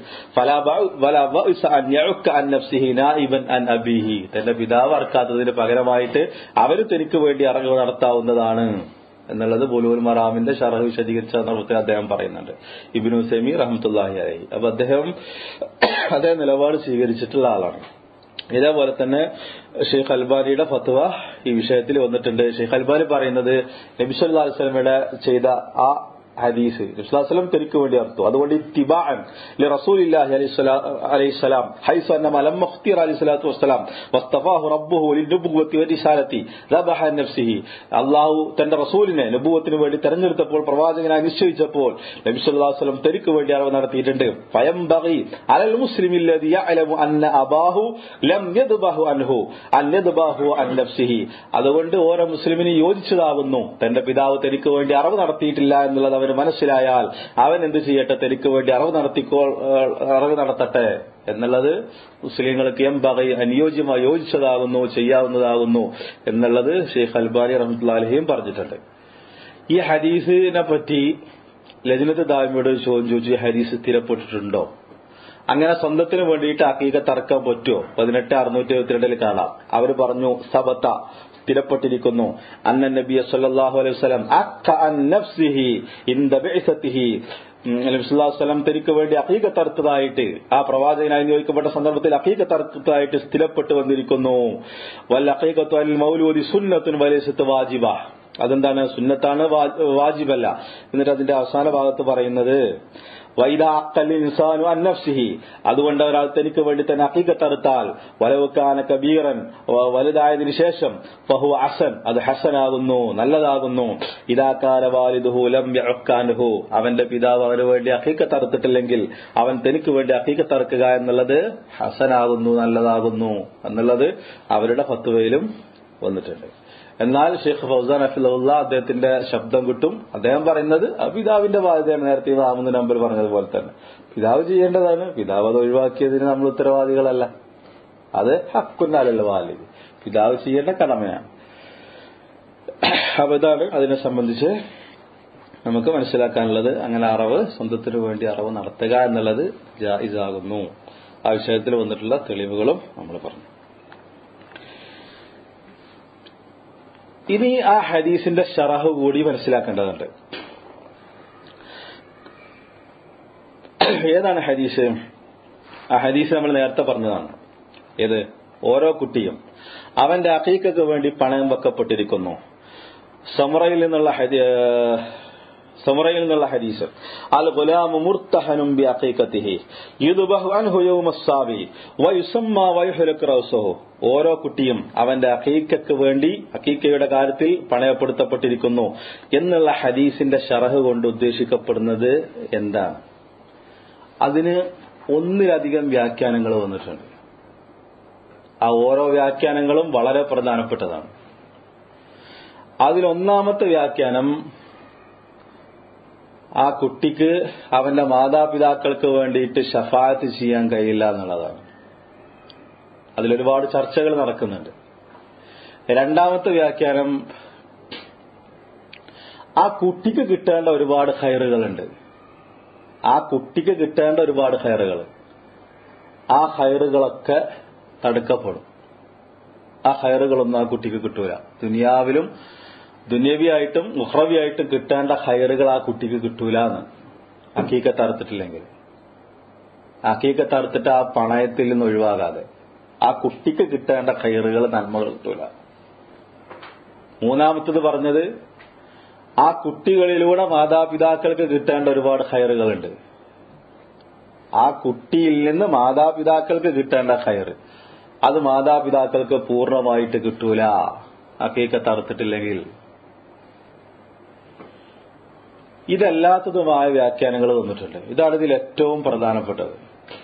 അബീഹി തന്റെ പിതാവ് അറക്കാത്തതിന് പകരമായിട്ട് അവര് തനിക്ക് വേണ്ടി അറിവ് നടത്താവുന്നതാണ് എന്നുള്ളത് ബുലൂൽ മറാമിന്റെ ഷറഹ് വിശദീകരിച്ച സന്ദർഭത്തിൽ അദ്ദേഹം പറയുന്നുണ്ട് ഇബിനു സെമി റഹമത്തുല്ലാഹി അലഹി അപ്പൊ അദ്ദേഹം അദ്ദേഹം നിലപാട് സ്വീകരിച്ചിട്ടുള്ള ആളാണ് ഇതേപോലെ തന്നെ ഷെയ്ഖ് അൽബാനിയുടെ ഫത്വ ഈ വിഷയത്തിൽ വന്നിട്ടുണ്ട് ഷെയ്ഖ് അൽബാനി പറയുന്നത് നബിസ്വല്ലാ വസ്ലമയുടെ ചെയ്ത ആ ഹദീസ് നബ്സുല്ലാസ്ലം തെരിക്ക് വേണ്ടി അർത്തു അതുകൊണ്ട് തിബാൻ റസൂലില്ലാഹി അലൈഹിസ്സലാം ഹൈസു അന്ന മലം മുഖ്തിർ അലൈഹി സ്വലാത്തു വസ്സലാം വസ്തഫാഹു റബ്ബുഹു ലിനുബുവത്തി വരിസാലത്തി റബഹ നഫ്സിഹി അള്ളാഹു തന്റെ റസൂലിനെ നബുവത്തിന് വേണ്ടി തെരഞ്ഞെടുത്തപ്പോൾ പ്രവാചകനായി നിശ്ചയിച്ചപ്പോൾ നബി സല്ലല്ലാഹു അലൈഹി വസല്ലം തെരിക്ക് വേണ്ടി അറിവ് നടത്തിയിട്ടുണ്ട് ഫയം ബഗി അലൽ മുസ്ലിമില്ലദി യഅലമു അന്ന അബാഹു ലം യദ്ബഹു അൻഹു അൻ യദ്ബഹു അൻ നഫ്സിഹി അതുകൊണ്ട് ഓരോ മുസ്ലിമിന് യോജിച്ചതാകുന്നു തന്റെ പിതാവ് തനിക്ക് വേണ്ടി അറിവ് നടത്തിയിട്ടില്ല എന്നുള്ളത് അവന് മനസ്സിലായാൽ അവൻ എന്ത് ചെയ്യട്ടെ തനിക്ക് വേണ്ടി അറിവ് നടത്തിക്കോ അറിവ് നടത്തട്ടെ എന്നുള്ളത് മുസ്ലിങ്ങൾക്ക് എം ബകൈ അനുയോജ്യമായി യോജിച്ചതാകുന്നു ചെയ്യാവുന്നതാകുന്നു എന്നുള്ളത് ഷെയ്ഖ് അൽബാനി റഹ്മത്തുല്ലാഹിയും പറഞ്ഞിട്ടുണ്ട് ഈ ഹദീസിനെ പറ്റി ലജനത്ത് ദാമിയോട് ചോദ്യം ചോദിച്ചു ഈ ഹദീസ് സ്ഥിരപ്പെട്ടിട്ടുണ്ടോ അങ്ങനെ സ്വന്തത്തിന് വേണ്ടിയിട്ട് അക്കീക തർക്കം പറ്റുമോ പതിനെട്ട് അറുന്നൂറ്റി എഴുപത്തിരണ്ടിൽ കാണാം അവർ പറഞ്ഞു സബത്ത സ്ഥിരപ്പെട്ടിരിക്കുന്നു അന്ന നബിയ സല്ലല്ലാഹു അലൈഹി വസല്ലം അക്ക അൻ നഫ്സിഹി ഇന്ദ ബിഅസതിഹി നബിസ്വല്ലാസ്ലം തനിക്ക് വേണ്ടി അക്കീകത്തറുത്തതായിട്ട് ആ പ്രവാചകനായി നിയോഗിക്കപ്പെട്ട സന്ദർഭത്തിൽ അക്കീകത്തറുത്തതായിട്ട് സ്ഥിരപ്പെട്ടു വന്നിരിക്കുന്നു വല്ല അക്കീകത്തു അൽ മൗലൂദി സുന്നത്തുൻ വലയസത്ത് വാജിബ അതെന്താണ് സുന്നത്താണ് വാജിബല്ല എന്നിട്ട് അതിന്റെ അവസാന ഭാഗത്ത് പറയുന്നത് വൈദാക്കലിൻസാനു അന്നഫ്സിഹി അതുകൊണ്ട് ഒരാൾ തനിക്ക് വേണ്ടി തന്നെ അക്കീകത്തറുത്താൽ വലവുക്കാന കബീറൻ വലുതായതിനു ശേഷം ഫഹു അസൻ അത് ഹസനാകുന്നു നല്ലതാകുന്നു ഇതാക്കാല വാലിദുഹു ലം യഅക്കാനുഹു അവന്റെ പിതാവ് അവന് വേണ്ടി അക്കീക്കത്തറുത്തിട്ടില്ലെങ്കിൽ അവൻ തനിക്ക് വേണ്ടി അക്കീക്കത്തറുക്കുക എന്നുള്ളത് ഹസനാകുന്നു നല്ലതാകുന്നു എന്നുള്ളത് അവരുടെ ഫത്തുവയിലും വന്നിട്ടുണ്ട് എന്നാൽ ഷെയ്ഖ് ഫൗസാൻ അഫിലുള്ള അദ്ദേഹത്തിന്റെ ശബ്ദം കിട്ടും അദ്ദേഹം പറയുന്നത് പിതാവിന്റെ ബാധ്യതയാണ് നേരത്തെ ആമുന്ന നമ്പർ പറഞ്ഞതുപോലെ തന്നെ പിതാവ് ചെയ്യേണ്ടതാണ് പിതാവ് അത് ഒഴിവാക്കിയതിന് നമ്മൾ ഉത്തരവാദികളല്ല അത് ഹക്കുന്നാലല്ല വാലിദ് പിതാവ് ചെയ്യേണ്ട കടമയാണ് അപ്പൊ ഇതാണ് അതിനെ സംബന്ധിച്ച് നമുക്ക് മനസ്സിലാക്കാനുള്ളത് അങ്ങനെ അറിവ് സ്വന്തത്തിന് വേണ്ടി അറിവ് നടത്തുക എന്നുള്ളത് ജായിസാകുന്നു ആ വിഷയത്തിൽ വന്നിട്ടുള്ള തെളിവുകളും നമ്മൾ പറഞ്ഞു ഇനി ആ ഹദീസിന്റെ ഷറഹ് കൂടി മനസ്സിലാക്കേണ്ടതുണ്ട് ഏതാണ് ഹദീസ് ആ ഹദീസ് നമ്മൾ നേരത്തെ പറഞ്ഞതാണ് ഏത് ഓരോ കുട്ടിയും അവന്റെ അക്കീക്കക്ക് വേണ്ടി പണയം വെക്കപ്പെട്ടിരിക്കുന്നു സമറയിൽ നിന്നുള്ള സമറയിൽ നിന്നുള്ള ഹദീസ് അൽ ഗുലാമു മുർത്തഹനും ബി അഖീഖത്തിഹി യുദ്ബഹു അൻഹു യൗമ الصابي വയുസമ്മ വയുഹ്ലക് റൗസഹു ഓരോ കുട്ടിയും അവന്റെ അഖീഖക്ക് വേണ്ടി അഖീഖയുടെ കാര്യത്തിൽ പണയപ്പെടുത്തപ്പെട്ടിരിക്കുന്നു എന്നുള്ള ഹദീസിന്റെ ഷറഹ് കൊണ്ട് ഉദ്ദേശിക്കപ്പെടുന്നത് എന്താണ് അതിന് ഒന്നിലധികം വ്യാഖ്യാനങ്ങൾ വന്നിട്ടുണ്ട് ആ ഓരോ വ്യാഖ്യാനങ്ങളും വളരെ പ്രധാനപ്പെട്ടതാണ് അതിലൊന്നാമത്തെ വ്യാഖ്യാനം ആ കുട്ടിക്ക് അവന്റെ മാതാപിതാക്കൾക്ക് വേണ്ടിയിട്ട് ഷഫായത്ത് ചെയ്യാൻ കഴിയില്ല എന്നുള്ളതാണ് അതിലൊരുപാട് ചർച്ചകൾ നടക്കുന്നുണ്ട് രണ്ടാമത്തെ വ്യാഖ്യാനം ആ കുട്ടിക്ക് കിട്ടേണ്ട ഒരുപാട് ഹയറുകളുണ്ട് ആ കുട്ടിക്ക് കിട്ടേണ്ട ഒരുപാട് ഹയറുകൾ ആ ഹയറുകളൊക്കെ തടുക്കപ്പെടും ആ ഹയറുകളൊന്നും ആ കുട്ടിക്ക് കിട്ടൂല ദുനിയാവിലും ദുന്യവിയായിട്ടും മുഹ്റവിയായിട്ടും കിട്ടേണ്ട ഹയറുകൾ ആ കുട്ടിക്ക് കിട്ടൂല എന്ന് അക്കീക്കത്ത് അറുത്തിട്ടില്ലെങ്കിൽ അക്കീക്കത്ത് അറുത്തിട്ട് ആ പണയത്തിൽ നിന്ന് ഒഴിവാകാതെ ആ കുട്ടിക്ക് കിട്ടേണ്ട ഹയറുകൾ നന്മകൾ കിട്ടൂല മൂന്നാമത്തത് പറഞ്ഞത് ആ കുട്ടികളിലൂടെ മാതാപിതാക്കൾക്ക് കിട്ടേണ്ട ഒരുപാട് ഹയറുകളുണ്ട് ആ കുട്ടിയിൽ നിന്ന് മാതാപിതാക്കൾക്ക് കിട്ടേണ്ട ഹയർ അത് മാതാപിതാക്കൾക്ക് പൂർണ്ണമായിട്ട് കിട്ടൂല അക്കീക്കത്ത് അറുത്തിട്ടില്ലെങ്കിൽ ഇതല്ലാത്തതുമായ വ്യാഖ്യാനങ്ങൾ വന്നിട്ടുണ്ട് ഇതാണ് ഇതിൽ ഏറ്റവും പ്രധാനപ്പെട്ടത്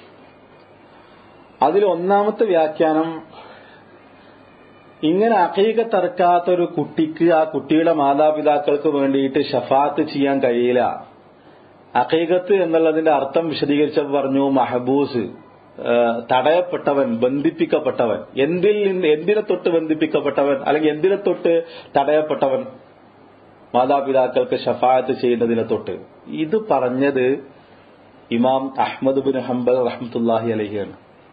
അതിൽ ഒന്നാമത്തെ വ്യാഖ്യാനം ഇങ്ങനെ അക്കീകത്തറക്കാത്ത ഒരു കുട്ടിക്ക് ആ കുട്ടിയുടെ മാതാപിതാക്കൾക്ക് വേണ്ടിയിട്ട് ഷഫാത്ത് ചെയ്യാൻ കഴിയില്ല അക്കീകത്ത് എന്നുള്ളതിന്റെ അർത്ഥം വിശദീകരിച്ചപ്പോൾ പറഞ്ഞു മഹബൂസ് തടയപ്പെട്ടവൻ ബന്ധിപ്പിക്കപ്പെട്ടവൻ എന്തിൽ നിന്ന് എന്തിനെ തൊട്ട് ബന്ധിപ്പിക്കപ്പെട്ടവൻ അല്ലെങ്കിൽ എന്തിനെ തൊട്ട് തടയപ്പെട്ടവൻ മാതാപിതാക്കൾക്ക് ഷഫായത്ത് ചെയ്യുന്നതിനെ തൊട്ട് ഇത് പറഞ്ഞത് ഇമാം അഹമ്മദ് ബിൻ ഹംബൽ റഹ്മത്തുല്ലാഹി അലഹിയാണ്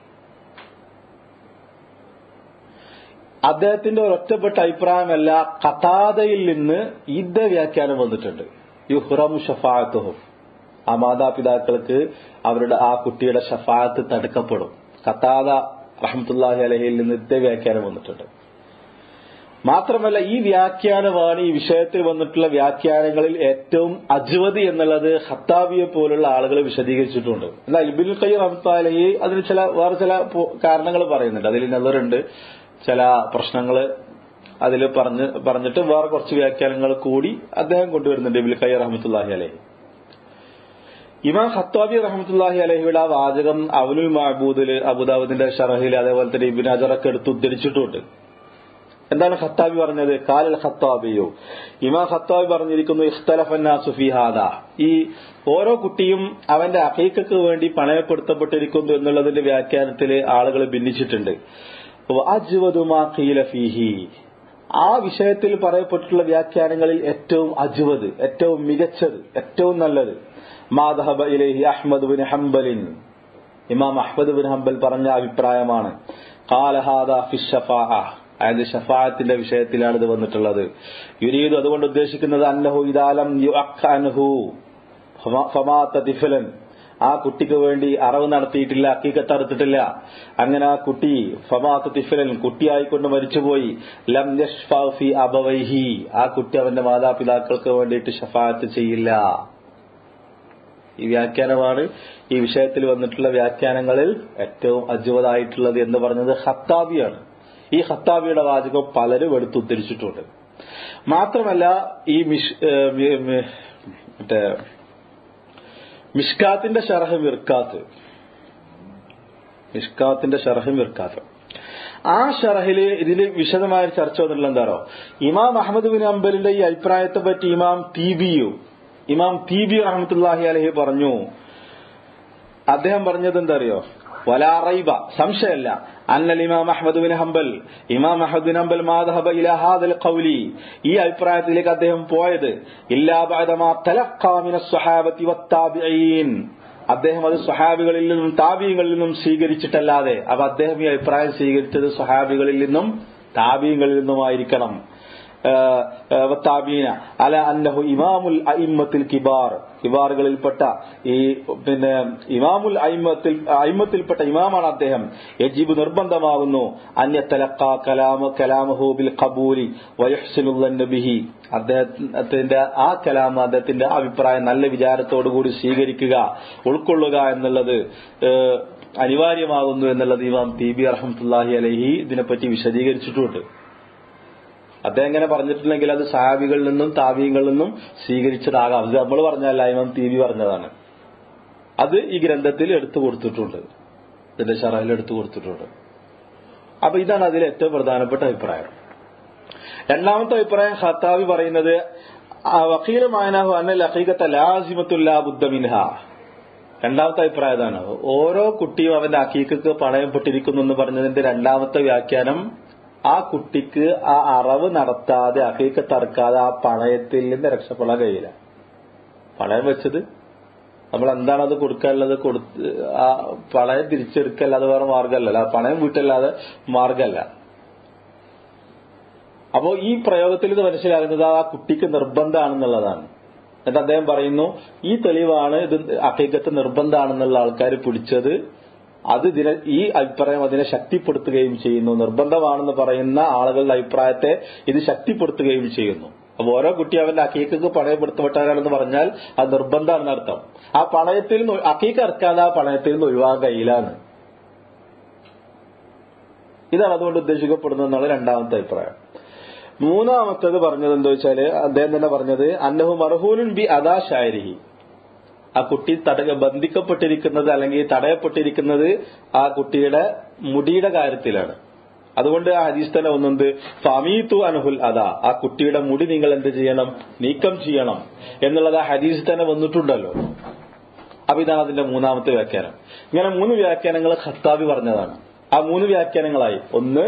അദ്ദേഹത്തിന്റെ ഒരൊറ്റപ്പെട്ട അഭിപ്രായമല്ല കഥാതയിൽ നിന്ന് ഇത് വ്യാഖ്യാനം വന്നിട്ടുണ്ട് യുഹ്റമു ഷഫായത്തുഹും ആ മാതാപിതാക്കൾക്ക് അവരുടെ ആ കുട്ടിയുടെ ഷഫായത്ത് തടുക്കപ്പെടും കത്താത റഹമത്തുല്ലാഹി അലഹിയിൽ നിന്ന് ഇതേ വ്യാഖ്യാനം വന്നിട്ടുണ്ട് മാത്രമല്ല ഈ വ്യാഖ്യാനമാണ് ഈ വിഷയത്തിൽ വന്നിട്ടുള്ള വ്യാഖ്യാനങ്ങളിൽ ഏറ്റവും അജ്വതി എന്നുള്ളത് ഹത്താബിയെ പോലുള്ള ആളുകൾ വിശദീകരിച്ചിട്ടുണ്ട് എന്നാൽ ഇബിൻ കൈ റഹമത്താലഹി അതിന് ചില വേറെ ചില കാരണങ്ങൾ പറയുന്നുണ്ട് അതിൽ നെതറുണ്ട് ചില പ്രശ്നങ്ങൾ അതിൽ പറഞ്ഞ് പറഞ്ഞിട്ട് വേറെ കുറച്ച് വ്യാഖ്യാനങ്ങൾ കൂടി അദ്ദേഹം കൊണ്ടുവരുന്നുണ്ട് ഇബിൽ കൈ റഹമത്തുല്ലാഹി അലഹി ഇമാം ഖത്താബി റഹമത്തുല്ലാഹി അലഹിയുടെ ആ വാചകം അവനുൽ മഹബൂദില് അബുദാബുദിന്റെ ഷറഹിൽ അതേപോലെ തന്നെ ഇബിൻ അജറൊക്കെ എടുത്ത് ഉദ്ധരിച്ചിട്ടുണ്ട് എന്താണ് ഖത്താബി പറഞ്ഞത് കാലൽ ഖത്താബിയോ ഇമാം ഖത്താബി പറഞ്ഞിരിക്കുന്നു ഇഖ്തലഫന്നാസുഫിഹാദ ഈ ഓരോ കുട്ടിയും അവന്റെ അഹീക്കക്ക് വേണ്ടി പണയപ്പെടുത്തപ്പെട്ടിരിക്കുന്നു എന്നുള്ളതിന്റെ വ്യാഖ്യാനത്തിൽ ആളുകൾ ഭിന്നിച്ചിട്ടുണ്ട് ഫീഹി ആ വിഷയത്തിൽ പറയപ്പെട്ടിട്ടുള്ള വ്യാഖ്യാനങ്ങളിൽ ഏറ്റവും അജ്വത് ഏറ്റവും മികച്ചത് ഏറ്റവും നല്ലത് മാധഹബ ഇലഹി അഹ്മദ് ബിൻ ഹംബലിൻ ഇമാം അഹ്മദ് ബിൻ ഹംബൽ പറഞ്ഞ അഭിപ്രായമാണ് കാലഹാദ ഫിഷഫാ അതായത് ഷഫായത്തിന്റെ വിഷയത്തിലാണ് ഇത് വന്നിട്ടുള്ളത് യുരീദ് അതുകൊണ്ട് ഉദ്ദേശിക്കുന്നത് അന്നഹു ഇദാലം യു അൻഹു ഫമാത്ത തിഫലൻ ആ കുട്ടിക്ക് വേണ്ടി അറവ് നടത്തിയിട്ടില്ല അക്കീക്കത്തറുത്തിട്ടില്ല അങ്ങനെ ആ കുട്ടി ഫമാത്ത് തിഫലൻ കുട്ടിയായിക്കൊണ്ട് മരിച്ചുപോയി ലം യഷ്ഫി അബവൈഹി ആ കുട്ടി അവന്റെ മാതാപിതാക്കൾക്ക് വേണ്ടിയിട്ട് ഷഫായത്ത് ചെയ്യില്ല ഈ വ്യാഖ്യാനമാണ് ഈ വിഷയത്തിൽ വന്നിട്ടുള്ള വ്യാഖ്യാനങ്ങളിൽ ഏറ്റവും അജ്വതായിട്ടുള്ളത് എന്ന് പറഞ്ഞത് ഹത്താബിയാണ് ഈ ഹത്താബിയുടെ വാചകം പലരും എടുത്തുദ്ധരിച്ചിട്ടുണ്ട് മാത്രമല്ല ഈ മിഷ് മറ്റേ മിഷ്കാത്തിന്റെ ഷറഹ് മിർക്കാത്ത് മിഷ്കാത്തിന്റെ ഷറഹ് മിർക്കാത്ത് ആ ഷറഹില് ഇതില് വിശദമായ ചർച്ച വന്നിട്ടുള്ള എന്താണോ ഇമാം അഹമ്മദ് ബിൻ അംബലിന്റെ ഈ അഭിപ്രായത്തെ പറ്റി ഇമാം തീബിയു ഇമാം തീബി റഹമത്തുല്ലാഹി അലഹി പറഞ്ഞു അദ്ദേഹം പറഞ്ഞത് എന്താ അറിയോ വലാറൈബ സംശയമല്ല അന്നൽ ഇമാം അഹമ്മദ് ബിൻ ഹംബൽ ഇമാം അഹമ്മദ് ബിൻ ഹംബൽ മാധഹബ ഇലഹാദൽ ഖൗലി ഈ അഭിപ്രായത്തിലേക്ക് അദ്ദേഹം പോയത് ഇല്ലാ ബഅദമാ തലഖാ മിന സ്വഹാബത്തി വത്താബിഈൻ അദ്ദേഹം അത് സ്വഹാബികളിൽ നിന്നും താബീങ്ങളിൽ നിന്നും സ്വീകരിച്ചിട്ടല്ലാതെ അപ്പൊ അദ്ദേഹം ഈ അഭിപ്രായം സ്വീകരിച്ചത് സ്വഹാബികളിൽ നിന്നും താബീങ്ങളിൽ നിന്നുമായിരിക്കണം താബീന അല അന്നഹു ഇമാമുൽ അയിമ്മത്തിൽ കിബാർ കിബാറുകളിൽപ്പെട്ട ഈ പിന്നെ ഇമാമുൽ അയിമത്തിൽ അയിമത്തിൽപ്പെട്ട ഇമാമാണ് അദ്ദേഹം യജീബ് നിർബന്ധമാകുന്നു അന്യ തലക്ക കലാമ കലാമഹു ബിൽ ഖബൂലി വയഹ്സിനുബിഹി അദ്ദേഹത്തിന്റെ ആ കലാമ അദ്ദേഹത്തിന്റെ അഭിപ്രായം നല്ല വിചാരത്തോടുകൂടി സ്വീകരിക്കുക ഉൾക്കൊള്ളുക എന്നുള്ളത് അനിവാര്യമാകുന്നു എന്നുള്ളത് ഇമാം ടി ബി അറഹമത്തുല്ലാഹി അലഹി ഇതിനെപ്പറ്റി വിശദീകരിച്ചിട്ടുണ്ട് അദ്ദേഹം എങ്ങനെ പറഞ്ഞിട്ടുണ്ടെങ്കിൽ അത് സഹാബികളിൽ നിന്നും താവീങ്ങളിൽ നിന്നും സ്വീകരിച്ചതാകാം അത് നമ്മൾ പറഞ്ഞല്ല ഇമാം ടി വി പറഞ്ഞതാണ് അത് ഈ ഗ്രന്ഥത്തിൽ എടുത്തു കൊടുത്തിട്ടുണ്ട് ഇതിന്റെ ഷറയിൽ എടുത്തു കൊടുത്തിട്ടുണ്ട് അപ്പൊ ഇതാണ് അതിൽ ഏറ്റവും പ്രധാനപ്പെട്ട അഭിപ്രായം രണ്ടാമത്തെ അഭിപ്രായം ഖത്താബി പറയുന്നത് വക്കീലമായനാഹു അന്നൽ അഖീഖത്ത ലാസിമത്തുല്ലാ ബുദ്ധമിൻഹ രണ്ടാമത്തെ അഭിപ്രായം ഇതാണ് ഓരോ കുട്ടിയും അവന്റെ അക്കീക്കക്ക് പണയപ്പെട്ടിരിക്കുന്നു എന്ന് പറഞ്ഞതിന്റെ രണ്ടാമത്തെ വ്യാഖ്യാനം ആ കുട്ടിക്ക് ആ അറവ് നടത്താതെ അക്കീക്ക് തറക്കാതെ ആ പണയത്തിൽ നിന്ന് രക്ഷപ്പെടാൻ കഴിയില്ല പണയം വെച്ചത് നമ്മൾ എന്താണ് അത് കൊടുക്കാനുള്ളത് കൊടുത്ത് ആ പണയം തിരിച്ചെടുക്കല്ലാതെ വേറെ മാർഗമല്ലല്ലോ ആ പണയം വീട്ടല്ലാതെ മാർഗമല്ല അപ്പോ ഈ പ്രയോഗത്തിൽ ഇത് മനസ്സിലാകുന്നത് ആ കുട്ടിക്ക് നിർബന്ധമാണെന്നുള്ളതാണ് എന്നിട്ട് അദ്ദേഹം പറയുന്നു ഈ തെളിവാണ് ഇത് അക്കീക്കത്ത് നിർബന്ധമാണെന്നുള്ള ആൾക്കാർ പിടിച്ചത് അത് ഇതിനെ ഈ അഭിപ്രായം അതിനെ ശക്തിപ്പെടുത്തുകയും ചെയ്യുന്നു നിർബന്ധമാണെന്ന് പറയുന്ന ആളുകളുടെ അഭിപ്രായത്തെ ഇത് ശക്തിപ്പെടുത്തുകയും ചെയ്യുന്നു അപ്പൊ ഓരോ കുട്ടി അവന്റെ അക്കീക്കക്ക് പണയപ്പെടുത്തപ്പെട്ടാരാണെന്ന് പറഞ്ഞാൽ അത് നിർബന്ധമാണെന്ന് അർത്ഥം ആ പണയത്തിൽ നിന്ന് അക്കീക്ക് ഇറക്കാതെ ആ പണയത്തിൽ നിന്ന് ഒഴിവാകാൻ കഴിയില്ലാന്ന് ഇതാണ് അതുകൊണ്ട് ഉദ്ദേശിക്കപ്പെടുന്നത് എന്നുള്ള രണ്ടാമത്തെ അഭിപ്രായം മൂന്നാമത്തേത് പറഞ്ഞത് എന്താ വെച്ചാല് അദ്ദേഹം തന്നെ പറഞ്ഞത് അന്നഹു മർഹൂനുൻ ബി അദാ ഷാരിഹി ആ കുട്ടി തട ബന്ധിക്കപ്പെട്ടിരിക്കുന്നത് അല്ലെങ്കിൽ തടയപ്പെട്ടിരിക്കുന്നത് ആ കുട്ടിയുടെ മുടിയുടെ കാര്യത്തിലാണ് അതുകൊണ്ട് ആ ഹദീസ് തന്നെ ഒന്നുണ്ട് ഫമീത്തു അനഹുൽ അതാ ആ കുട്ടിയുടെ മുടി നിങ്ങൾ എന്ത് ചെയ്യണം നീക്കം ചെയ്യണം എന്നുള്ളത് ആ ഹദീസ് തന്നെ വന്നിട്ടുണ്ടല്ലോ അപ്പൊ ഇതാണ് അതിന്റെ മൂന്നാമത്തെ വ്യാഖ്യാനം ഇങ്ങനെ മൂന്ന് വ്യാഖ്യാനങ്ങൾ ഖത്താബി പറഞ്ഞതാണ് ആ മൂന്ന് വ്യാഖ്യാനങ്ങളായി ഒന്ന്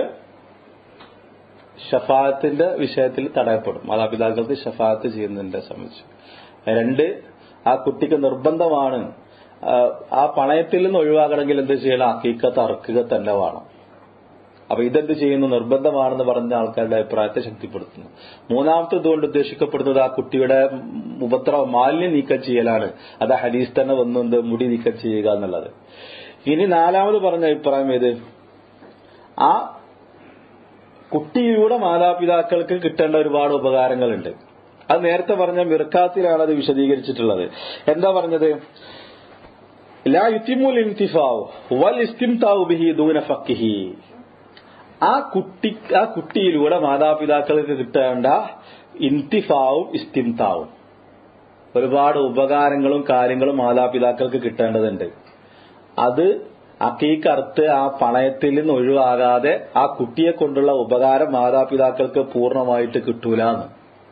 ഷഫാത്തിന്റെ വിഷയത്തിൽ തടയപ്പെടും മാതാപിതാക്കൾക്ക് ഷഫാത്ത് ചെയ്യുന്നതിനെ സംബന്ധിച്ച് രണ്ട് ആ കുട്ടിക്ക് നിർബന്ധമാണ് ആ പണയത്തിൽ നിന്ന് ഒഴിവാകണമെങ്കിൽ എന്ത് ചെയ്യണം അക്കീക്കത്ത് അറക്കുക തന്നെ വേണം അപ്പൊ ഇതെന്ത് ചെയ്യുന്നു നിർബന്ധമാണെന്ന് പറഞ്ഞ ആൾക്കാരുടെ അഭിപ്രായത്തെ ശക്തിപ്പെടുത്തുന്നു മൂന്നാമത്തെ ഇതുകൊണ്ട് ഉദ്ദേശിക്കപ്പെടുന്നത് ആ കുട്ടിയുടെ ഉപദ്രവ മാലിന്യം നീക്കം ചെയ്യലാണ് അത് ഹദീസ് തന്നെ വന്നുകൊണ്ട് മുടി നീക്കം ചെയ്യുക എന്നുള്ളത് ഇനി നാലാമത് പറഞ്ഞ അഭിപ്രായം ഏത് ആ കുട്ടിയുടെ മാതാപിതാക്കൾക്ക് കിട്ടേണ്ട ഒരുപാട് ഉപകാരങ്ങളുണ്ട് അത് നേരത്തെ പറഞ്ഞ മിർക്കാത്തിലാണ് അത് വിശദീകരിച്ചിട്ടുള്ളത് എന്താ പറഞ്ഞത് ലാ യുത്തിമുൽ ഇൻതിഫാവ് വൽ ഇസ്തിംതാവ് ബിഹി ദൂന ഫക്കിഹി ആ കുട്ടി ആ കുട്ടിയിലൂടെ മാതാപിതാക്കൾക്ക് കിട്ടേണ്ട ഇന്തിഫാവും ഇസ്തിംതാവും ഒരുപാട് ഉപകാരങ്ങളും കാര്യങ്ങളും മാതാപിതാക്കൾക്ക് കിട്ടേണ്ടതുണ്ട് അത് അക്കീക്കറുത്ത് ആ പണയത്തിൽ നിന്ന് ഒഴിവാകാതെ ആ കുട്ടിയെ കൊണ്ടുള്ള ഉപകാരം മാതാപിതാക്കൾക്ക് പൂർണ്ണമായിട്ട് കിട്ടൂലെന്ന്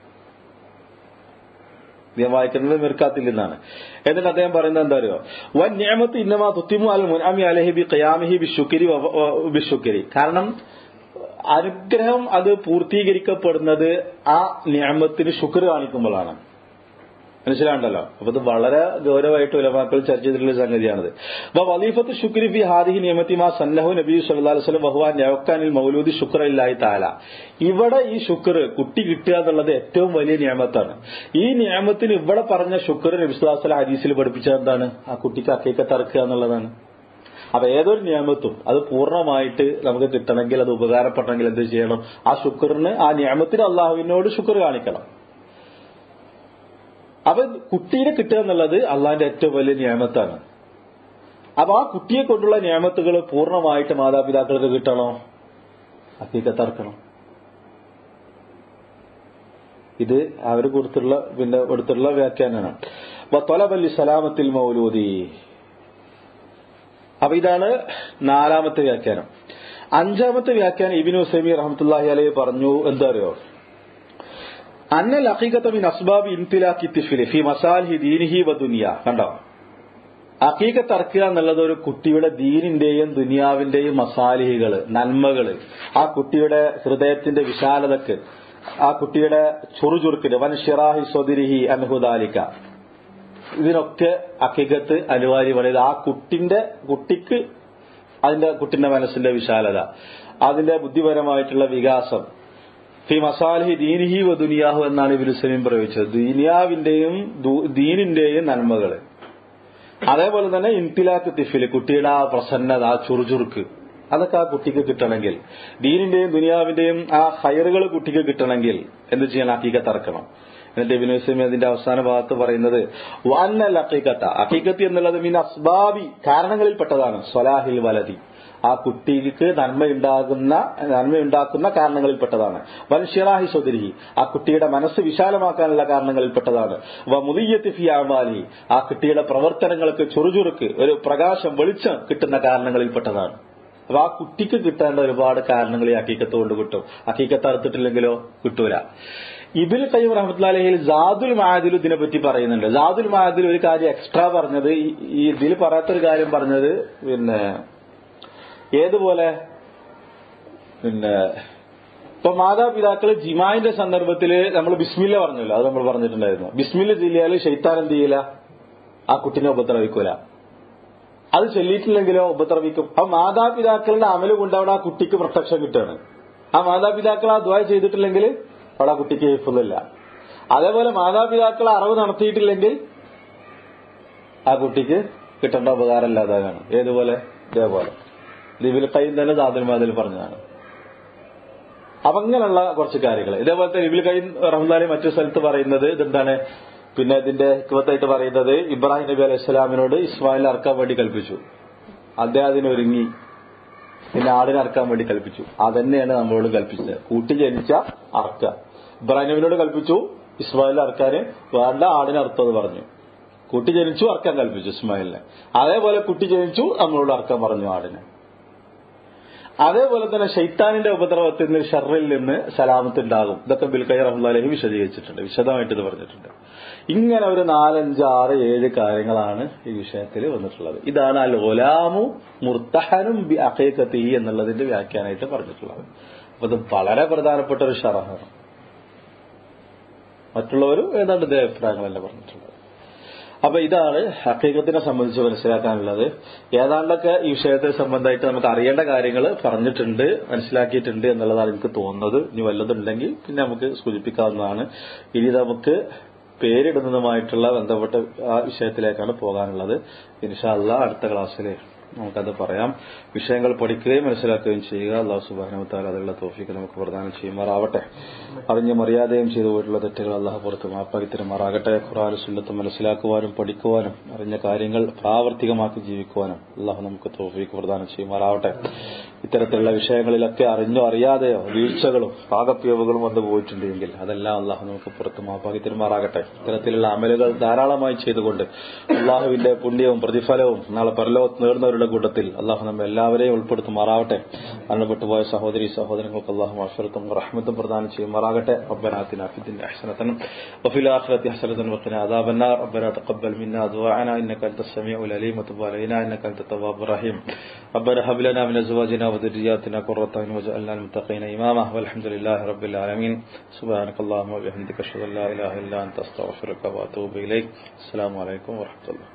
ഞാൻ വായിക്കുന്നത് മിർക്കാത്തിൽ നിന്നാണ് എന്നിട്ട് അദ്ദേഹം പറയുന്നത് എന്താ അറിയോ വൻ നിയമത്ത് ഇന്നമാ തുത്തിമു അൽ മുനാമി അലഹി ബി ഖയാമിഹി ബി ഷുക്കിരി ബി ഷുക്കിരി കാരണം അനുഗ്രഹം അത് പൂർത്തീകരിക്കപ്പെടുന്നത് ആ നിയമത്തിന് ശുക്ർ കാണിക്കുമ്പോഴാണ് മനസ്സിലാണ്ടല്ലോ അപ്പൊ ഇത് വളരെ ഗൗരവമായിട്ട് ഉലമാക്കൾ ചർച്ച ചെയ്തിട്ടുള്ള സംഗതിയാണിത് അപ്പൊ വലീഫത്ത് ശുക്രി ഫി ഹാദിഹി നിയമത്തി മാ സന്നഹു നബി സല്ലല്ലാഹു അലൈഹി വസല്ലം ബഹുവാൻ നവക്കാനിൽ മൗലൂദി ശുക്രയില്ലായി താല ഇവിടെ ഈ ശുക്ർ കുട്ടി കിട്ടുക എന്നുള്ളത് ഏറ്റവും വലിയ നിയമത്താണ് ഈ നിയമത്തിന് ഇവിടെ പറഞ്ഞ ശുക്ർ നബി സല്ലല്ലാഹു അലൈഹി ഹദീസിൽ പഠിപ്പിച്ചത് എന്താണ് ആ കുട്ടിക്ക് അക്കൈക്ക തറക്കുക എന്നുള്ളതാണ് അപ്പൊ ഏതൊരു നിയമത്തും അത് പൂർണ്ണമായിട്ട് നമുക്ക് കിട്ടണമെങ്കിൽ അത് ഉപകാരപ്പെടണമെങ്കിൽ എന്ത് ചെയ്യണം ആ ശുക്റിന് ആ നിയമത്തിന് അള്ളാഹുവിനോട് ശുക്ർ കാണിക്കണം അപ്പൊ കുട്ടീനെ കിട്ടുക എന്നുള്ളത് അള്ളാഹിന്റെ ഏറ്റവും വലിയ നിയമത്താണ് അപ്പൊ ആ കുട്ടിയെ കൊണ്ടുള്ള നിയമത്തുകൾ പൂർണ്ണമായിട്ട് മാതാപിതാക്കൾക്ക് കിട്ടണോ അക്കീക്ക തറക്കണം ഇത് അവർ കൊടുത്തുള്ള പിന്നെ കൊടുത്തുള്ള വ്യാഖ്യാനമാണ് തൊലബല്ലി സലാമത്തിൽ മൗലൂദി അപ്പൊ ഇതാണ് നാലാമത്തെ വ്യാഖ്യാനം അഞ്ചാമത്തെ വ്യാഖ്യാനം ഇബിനു സെമി റഹമത്തുല്ലാഹി അലൈഹി പറഞ്ഞു എന്താ അറിയോ അന്നൽ അഖീഖത്ത മിൻ അസ്ബാബി ഇൻതിലാഖി തിഫിലി ഫി മസാലിഹി ദീനിഹി വ ദുനിയ കണ്ടോ അഖീഖത്ത് അറക്കുക എന്നുള്ളത് ഒരു കുട്ടിയുടെ ദീനിന്റെയും ദുനിയാവിന്റെയും മസാലിഹികള് നന്മകള് ആ കുട്ടിയുടെ ഹൃദയത്തിന്റെ വിശാലതക്ക് ആ കുട്ടിയുടെ ചുറുചുറുക്കിന് വൻ ഷിറാഹി സ്വദിരിഹി അൻഹുദാലിക്ക ഇതിനൊക്കെ അക്കികത്ത് അനിവാര്യമാണ് ഇത് ആ കുട്ടിന്റെ കുട്ടിക്ക് അതിന്റെ കുട്ടിന്റെ മനസ്സിന്റെ വിശാലത അതിന്റെ ബുദ്ധിപരമായിട്ടുള്ള വികാസം ഫി മസാലിഹി ദീനിഹി വ ദുനിയാഹു എന്നാണ് ഇബിൻ സലീം പ്രയോഗിച്ചത് ദുനിയാവിന്റെയും ദീനിന്റെയും നന്മകള് അതേപോലെ തന്നെ ഇന്തിലാക്ക് തിഫില് കുട്ടിയുടെ ആ പ്രസന്നത ആ ചുറുചുറുക്ക് അതൊക്കെ ആ കുട്ടിക്ക് കിട്ടണമെങ്കിൽ ദീനിന്റെയും ദുനിയാവിന്റെയും ആ ഹയറുകൾ കുട്ടിക്ക് കിട്ടണമെങ്കിൽ എന്ത് ചെയ്യണം അക്കീക്കത്ത് ഇറക്കണം എന്നിട്ട് ഇബിൻ ഹുസൈമി അതിന്റെ അവസാന ഭാഗത്ത് പറയുന്നത് വന്നൽ അക്കീക്കത്ത അക്കീക്കത്ത് എന്നുള്ളത് മീൻ അസ്ബാബി കാരണങ്ങളിൽപ്പെട്ടതാണ് സ്വലാഹിൽ വലതി ആ കുട്ടിക്ക് നന്മയുണ്ടാകുന്ന നന്മയുണ്ടാക്കുന്ന കാരണങ്ങളിൽപ്പെട്ടതാണ് വൻഷിറാഹി സ്വദരിഹി ആ കുട്ടിയുടെ മനസ്സ് വിശാലമാക്കാനുള്ള കാരണങ്ങളിൽപ്പെട്ടതാണ് വ മുദിയത്ത് ഫി ആമാലി ആ കുട്ടിയുടെ പ്രവർത്തനങ്ങൾക്ക് ചുറുചുറുക്ക് ഒരു പ്രകാശം വെളിച്ചം കിട്ടുന്ന കാരണങ്ങളിൽപ്പെട്ടതാണ് അപ്പൊ ആ കുട്ടിക്ക് കിട്ടേണ്ട ഒരുപാട് കാരണങ്ങൾ ഈ അക്കീക്കത്ത് കൊണ്ട് കിട്ടും അക്കീക്കത്ത് അറുത്തിട്ടില്ലെങ്കിലോ കിട്ടൂല ഇബിൽ കയ്യം റഹ്മത്തുല്ലാഹിൽ ജാദുൽ മാദിൽ ഇതിനെ പറ്റി പറയുന്നുണ്ട് ജാദുൽ മാദിൽ ഒരു കാര്യം എക്സ്ട്രാ പറഞ്ഞത് ഈ ഇതിൽ പറയാത്തൊരു കാര്യം പറഞ്ഞത് പിന്നെ ഏതുപോലെ പിന്നെ ഇപ്പൊ മാതാപിതാക്കൾ ജിമായിന്റെ സന്ദർഭത്തിൽ നമ്മൾ ബിസ്മില്ല പറഞ്ഞല്ലോ അത് നമ്മൾ പറഞ്ഞിട്ടുണ്ടായിരുന്നു ബിസ്മില്ല ചൊല്ലിയാൽ ഷെയ്ത്താൻ എന്ത് ചെയ്യില്ല ആ കുട്ടിനെ ഉപദ്രവിക്കൂല അത് ചൊല്ലിയിട്ടില്ലെങ്കിലോ ഉപദ്രവിക്കും അപ്പൊ മാതാപിതാക്കളുടെ അമല് കൊണ്ട് അവിടെ ആ കുട്ടിക്ക് പ്രൊട്ടക്ഷൻ കിട്ടുകയാണ് ആ മാതാപിതാക്കൾ ആ ദ്വായ ചെയ്തിട്ടില്ലെങ്കിൽ അവിടെ ആ കുട്ടിക്ക് ഹിഫുന്നില്ല അതേപോലെ മാതാപിതാക്കൾ അറിവ് നടത്തിയിട്ടില്ലെങ്കിൽ ആ കുട്ടിക്ക് കിട്ടേണ്ട ഉപകാരം ഇല്ലാതാകാണ് ഏതുപോലെ ഇതേപോലെ ദിബിൽ കൈ തന്നെ സാധുൽമാതിൽ പറഞ്ഞതാണ് അപ്പൊ അങ്ങനെയുള്ള കുറച്ച് കാര്യങ്ങൾ ഇതേപോലത്തെ ഇബിൽ കൈ റഹ്മാലി മറ്റു സ്ഥലത്ത് പറയുന്നത് ഇതെന്താണ് പിന്നെ ഇതിന്റെ ഹിക്മത്തായിട്ട് പറയുന്നത് ഇബ്രാഹിം നബി അലൈഹി സ്വലാമിനോട് ഇസ്മായിൽ അറക്കാൻ വേണ്ടി കൽപ്പിച്ചു അദ്ദേഹം അതിനൊരുങ്ങി പിന്നെ ആടിനെ അറക്കാൻ വേണ്ടി കൽപ്പിച്ചു അതന്നെയാണ് നമ്മളോട് കൽപ്പിച്ചത് കൂട്ടി ജനിച്ച അറക്കുക ഇബ്രാഹിം നബിനോട് കൽപ്പിച്ചു ഇസ്മായിൽ അറക്കാന് വേണ്ട ആടിനെ അറുത്തെന്ന് പറഞ്ഞു കുട്ടി ജനിച്ചു അറക്കാൻ കൽപ്പിച്ചു ഇസ്മായിലിനെ അതേപോലെ കുട്ടി ജനിച്ചു നമ്മളോട് അറക്കാൻ പറഞ്ഞു ആടിനെ അതേപോലെ തന്നെ ഷെയ്ത്താനിന്റെ ഉപദ്രവത്തിൽ നിന്ന് ഷറിൽ നിന്ന് സലാമത്ത് ഉണ്ടാകും ഇതൊക്കെ ബിൽക്കൈ റഹ്ലാലഹി വിശദീകരിച്ചിട്ടുണ്ട് വിശദമായിട്ട് ഇത് പറഞ്ഞിട്ടുണ്ട് ഇങ്ങനെ ഒരു നാലഞ്ച് ആറ് ഏഴ് കാര്യങ്ങളാണ് ഈ വിഷയത്തിൽ വന്നിട്ടുള്ളത് ഇതാണ് അൽ ഒലാമു മുർത്തഹനും ബി അഖീഖത്തി എന്നുള്ളതിന്റെ വ്യാഖ്യാനമായിട്ട് പറഞ്ഞിട്ടുള്ളത് അപ്പൊ ഇത് വളരെ പ്രധാനപ്പെട്ട ഒരു ഷറഹാണ് മറ്റുള്ളവരും ഏതാണ്ട് ഇതേ അഭിപ്രായങ്ങളല്ല പറഞ്ഞിട്ടുള്ളത് അപ്പൊ ഇതാണ് ഹക്കീകത്തിനെ സംബന്ധിച്ച് മനസ്സിലാക്കാനുള്ളത് ഏതാണ്ടൊക്കെ ഈ വിഷയത്തെ സംബന്ധമായിട്ട് നമുക്ക് അറിയേണ്ട കാര്യങ്ങൾ പറഞ്ഞിട്ടുണ്ട് മനസ്സിലാക്കിയിട്ടുണ്ട് എന്നുള്ളതാണ് എനിക്ക് തോന്നുന്നത് ഇനി വല്ലതുണ്ടെങ്കിൽ പിന്നെ നമുക്ക് സൂചിപ്പിക്കാവുന്നതാണ് ഇനി നമുക്ക് പേരിടുന്നതുമായിട്ടുള്ള ബന്ധപ്പെട്ട ആ വിഷയത്തിലേക്കാണ് പോകാനുള്ളത് ഇൻഷാല്ല അടുത്ത ക്ലാസ്സിൽ നമുക്കത് പറയാം വിഷയങ്ങൾ പഠിക്കുകയും മനസ്സിലാക്കുകയും ചെയ്യുക അള്ളാഹു സുബാനവത്താൽ അതിലുള്ള തോഫിക്ക് നമുക്ക് പ്രദാനം ചെയ്യുമാറാവട്ടെ അറിഞ്ഞും അറിയാതെയും ചെയ്തു പോയിട്ടുള്ള തെറ്റുകൾ അള്ളാഹു പുറത്ത് മാപ്പാക്കി തരുമാറാകട്ടെ ഖുറാൻ സുന്നത്ത് മനസ്സിലാക്കുവാനും പഠിക്കുവാനും അറിഞ്ഞ കാര്യങ്ങൾ പ്രാവർത്തികമാക്കി ജീവിക്കുവാനും അള്ളാഹു നമുക്ക് തോഫിക്ക് പ്രദാനം ചെയ്യുമാറാവട്ടെ ഇത്തരത്തിലുള്ള വിഷയങ്ങളിലൊക്കെ അറിഞ്ഞോ അറിയാതെയോ വീഴ്ചകളും പാകപ്പിയവുകളും വന്നു പോയിട്ടുണ്ടെങ്കിൽ അതെല്ലാം അള്ളാഹു നമുക്ക് പുറത്ത് മാപ്പാക്കി തരുമാറാകട്ടെ ഇത്തരത്തിലുള്ള അമലുകൾ ധാരാളമായി ചെയ്തുകൊണ്ട് അള്ളാഹുവിന്റെ പുണ്യവും പ്രതിഫലവും നാളെ പരലോകത്ത് നേടുന്നവരുടെ കൂട്ടത്തിൽ അള്ളാഹു നമ്മെ എല്ലാവരെയും ഉൾപ്പെടുത്തുമാറാവട്ടെ മരണപ്പെട്ടുപോയ സഹോദരി സഹോദരങ്ങൾക്ക് അള്ളാഹു മഫറത്തും റഹ്മത്തും പ്രദാനം ചെയ്യുമാറാകട്ടെ ربنا في الدنيا حسنة وفي الآخرة حسنة وقنا عذاب النار ربنا تقبل منا دعاءنا إنك أنت السميع العليم وتب علينا إنك أنت التواب الرحيم ربنا هب لنا من أزواجنا وذرياتنا قرة أعين واجعلنا للمتقين إماما والحمد لله رب العالمين سبحانك اللهم وبحمدك أشهد أن لا إله إلا أنت أستغفرك وأتوب إليك السلام عليكم ورحمة الله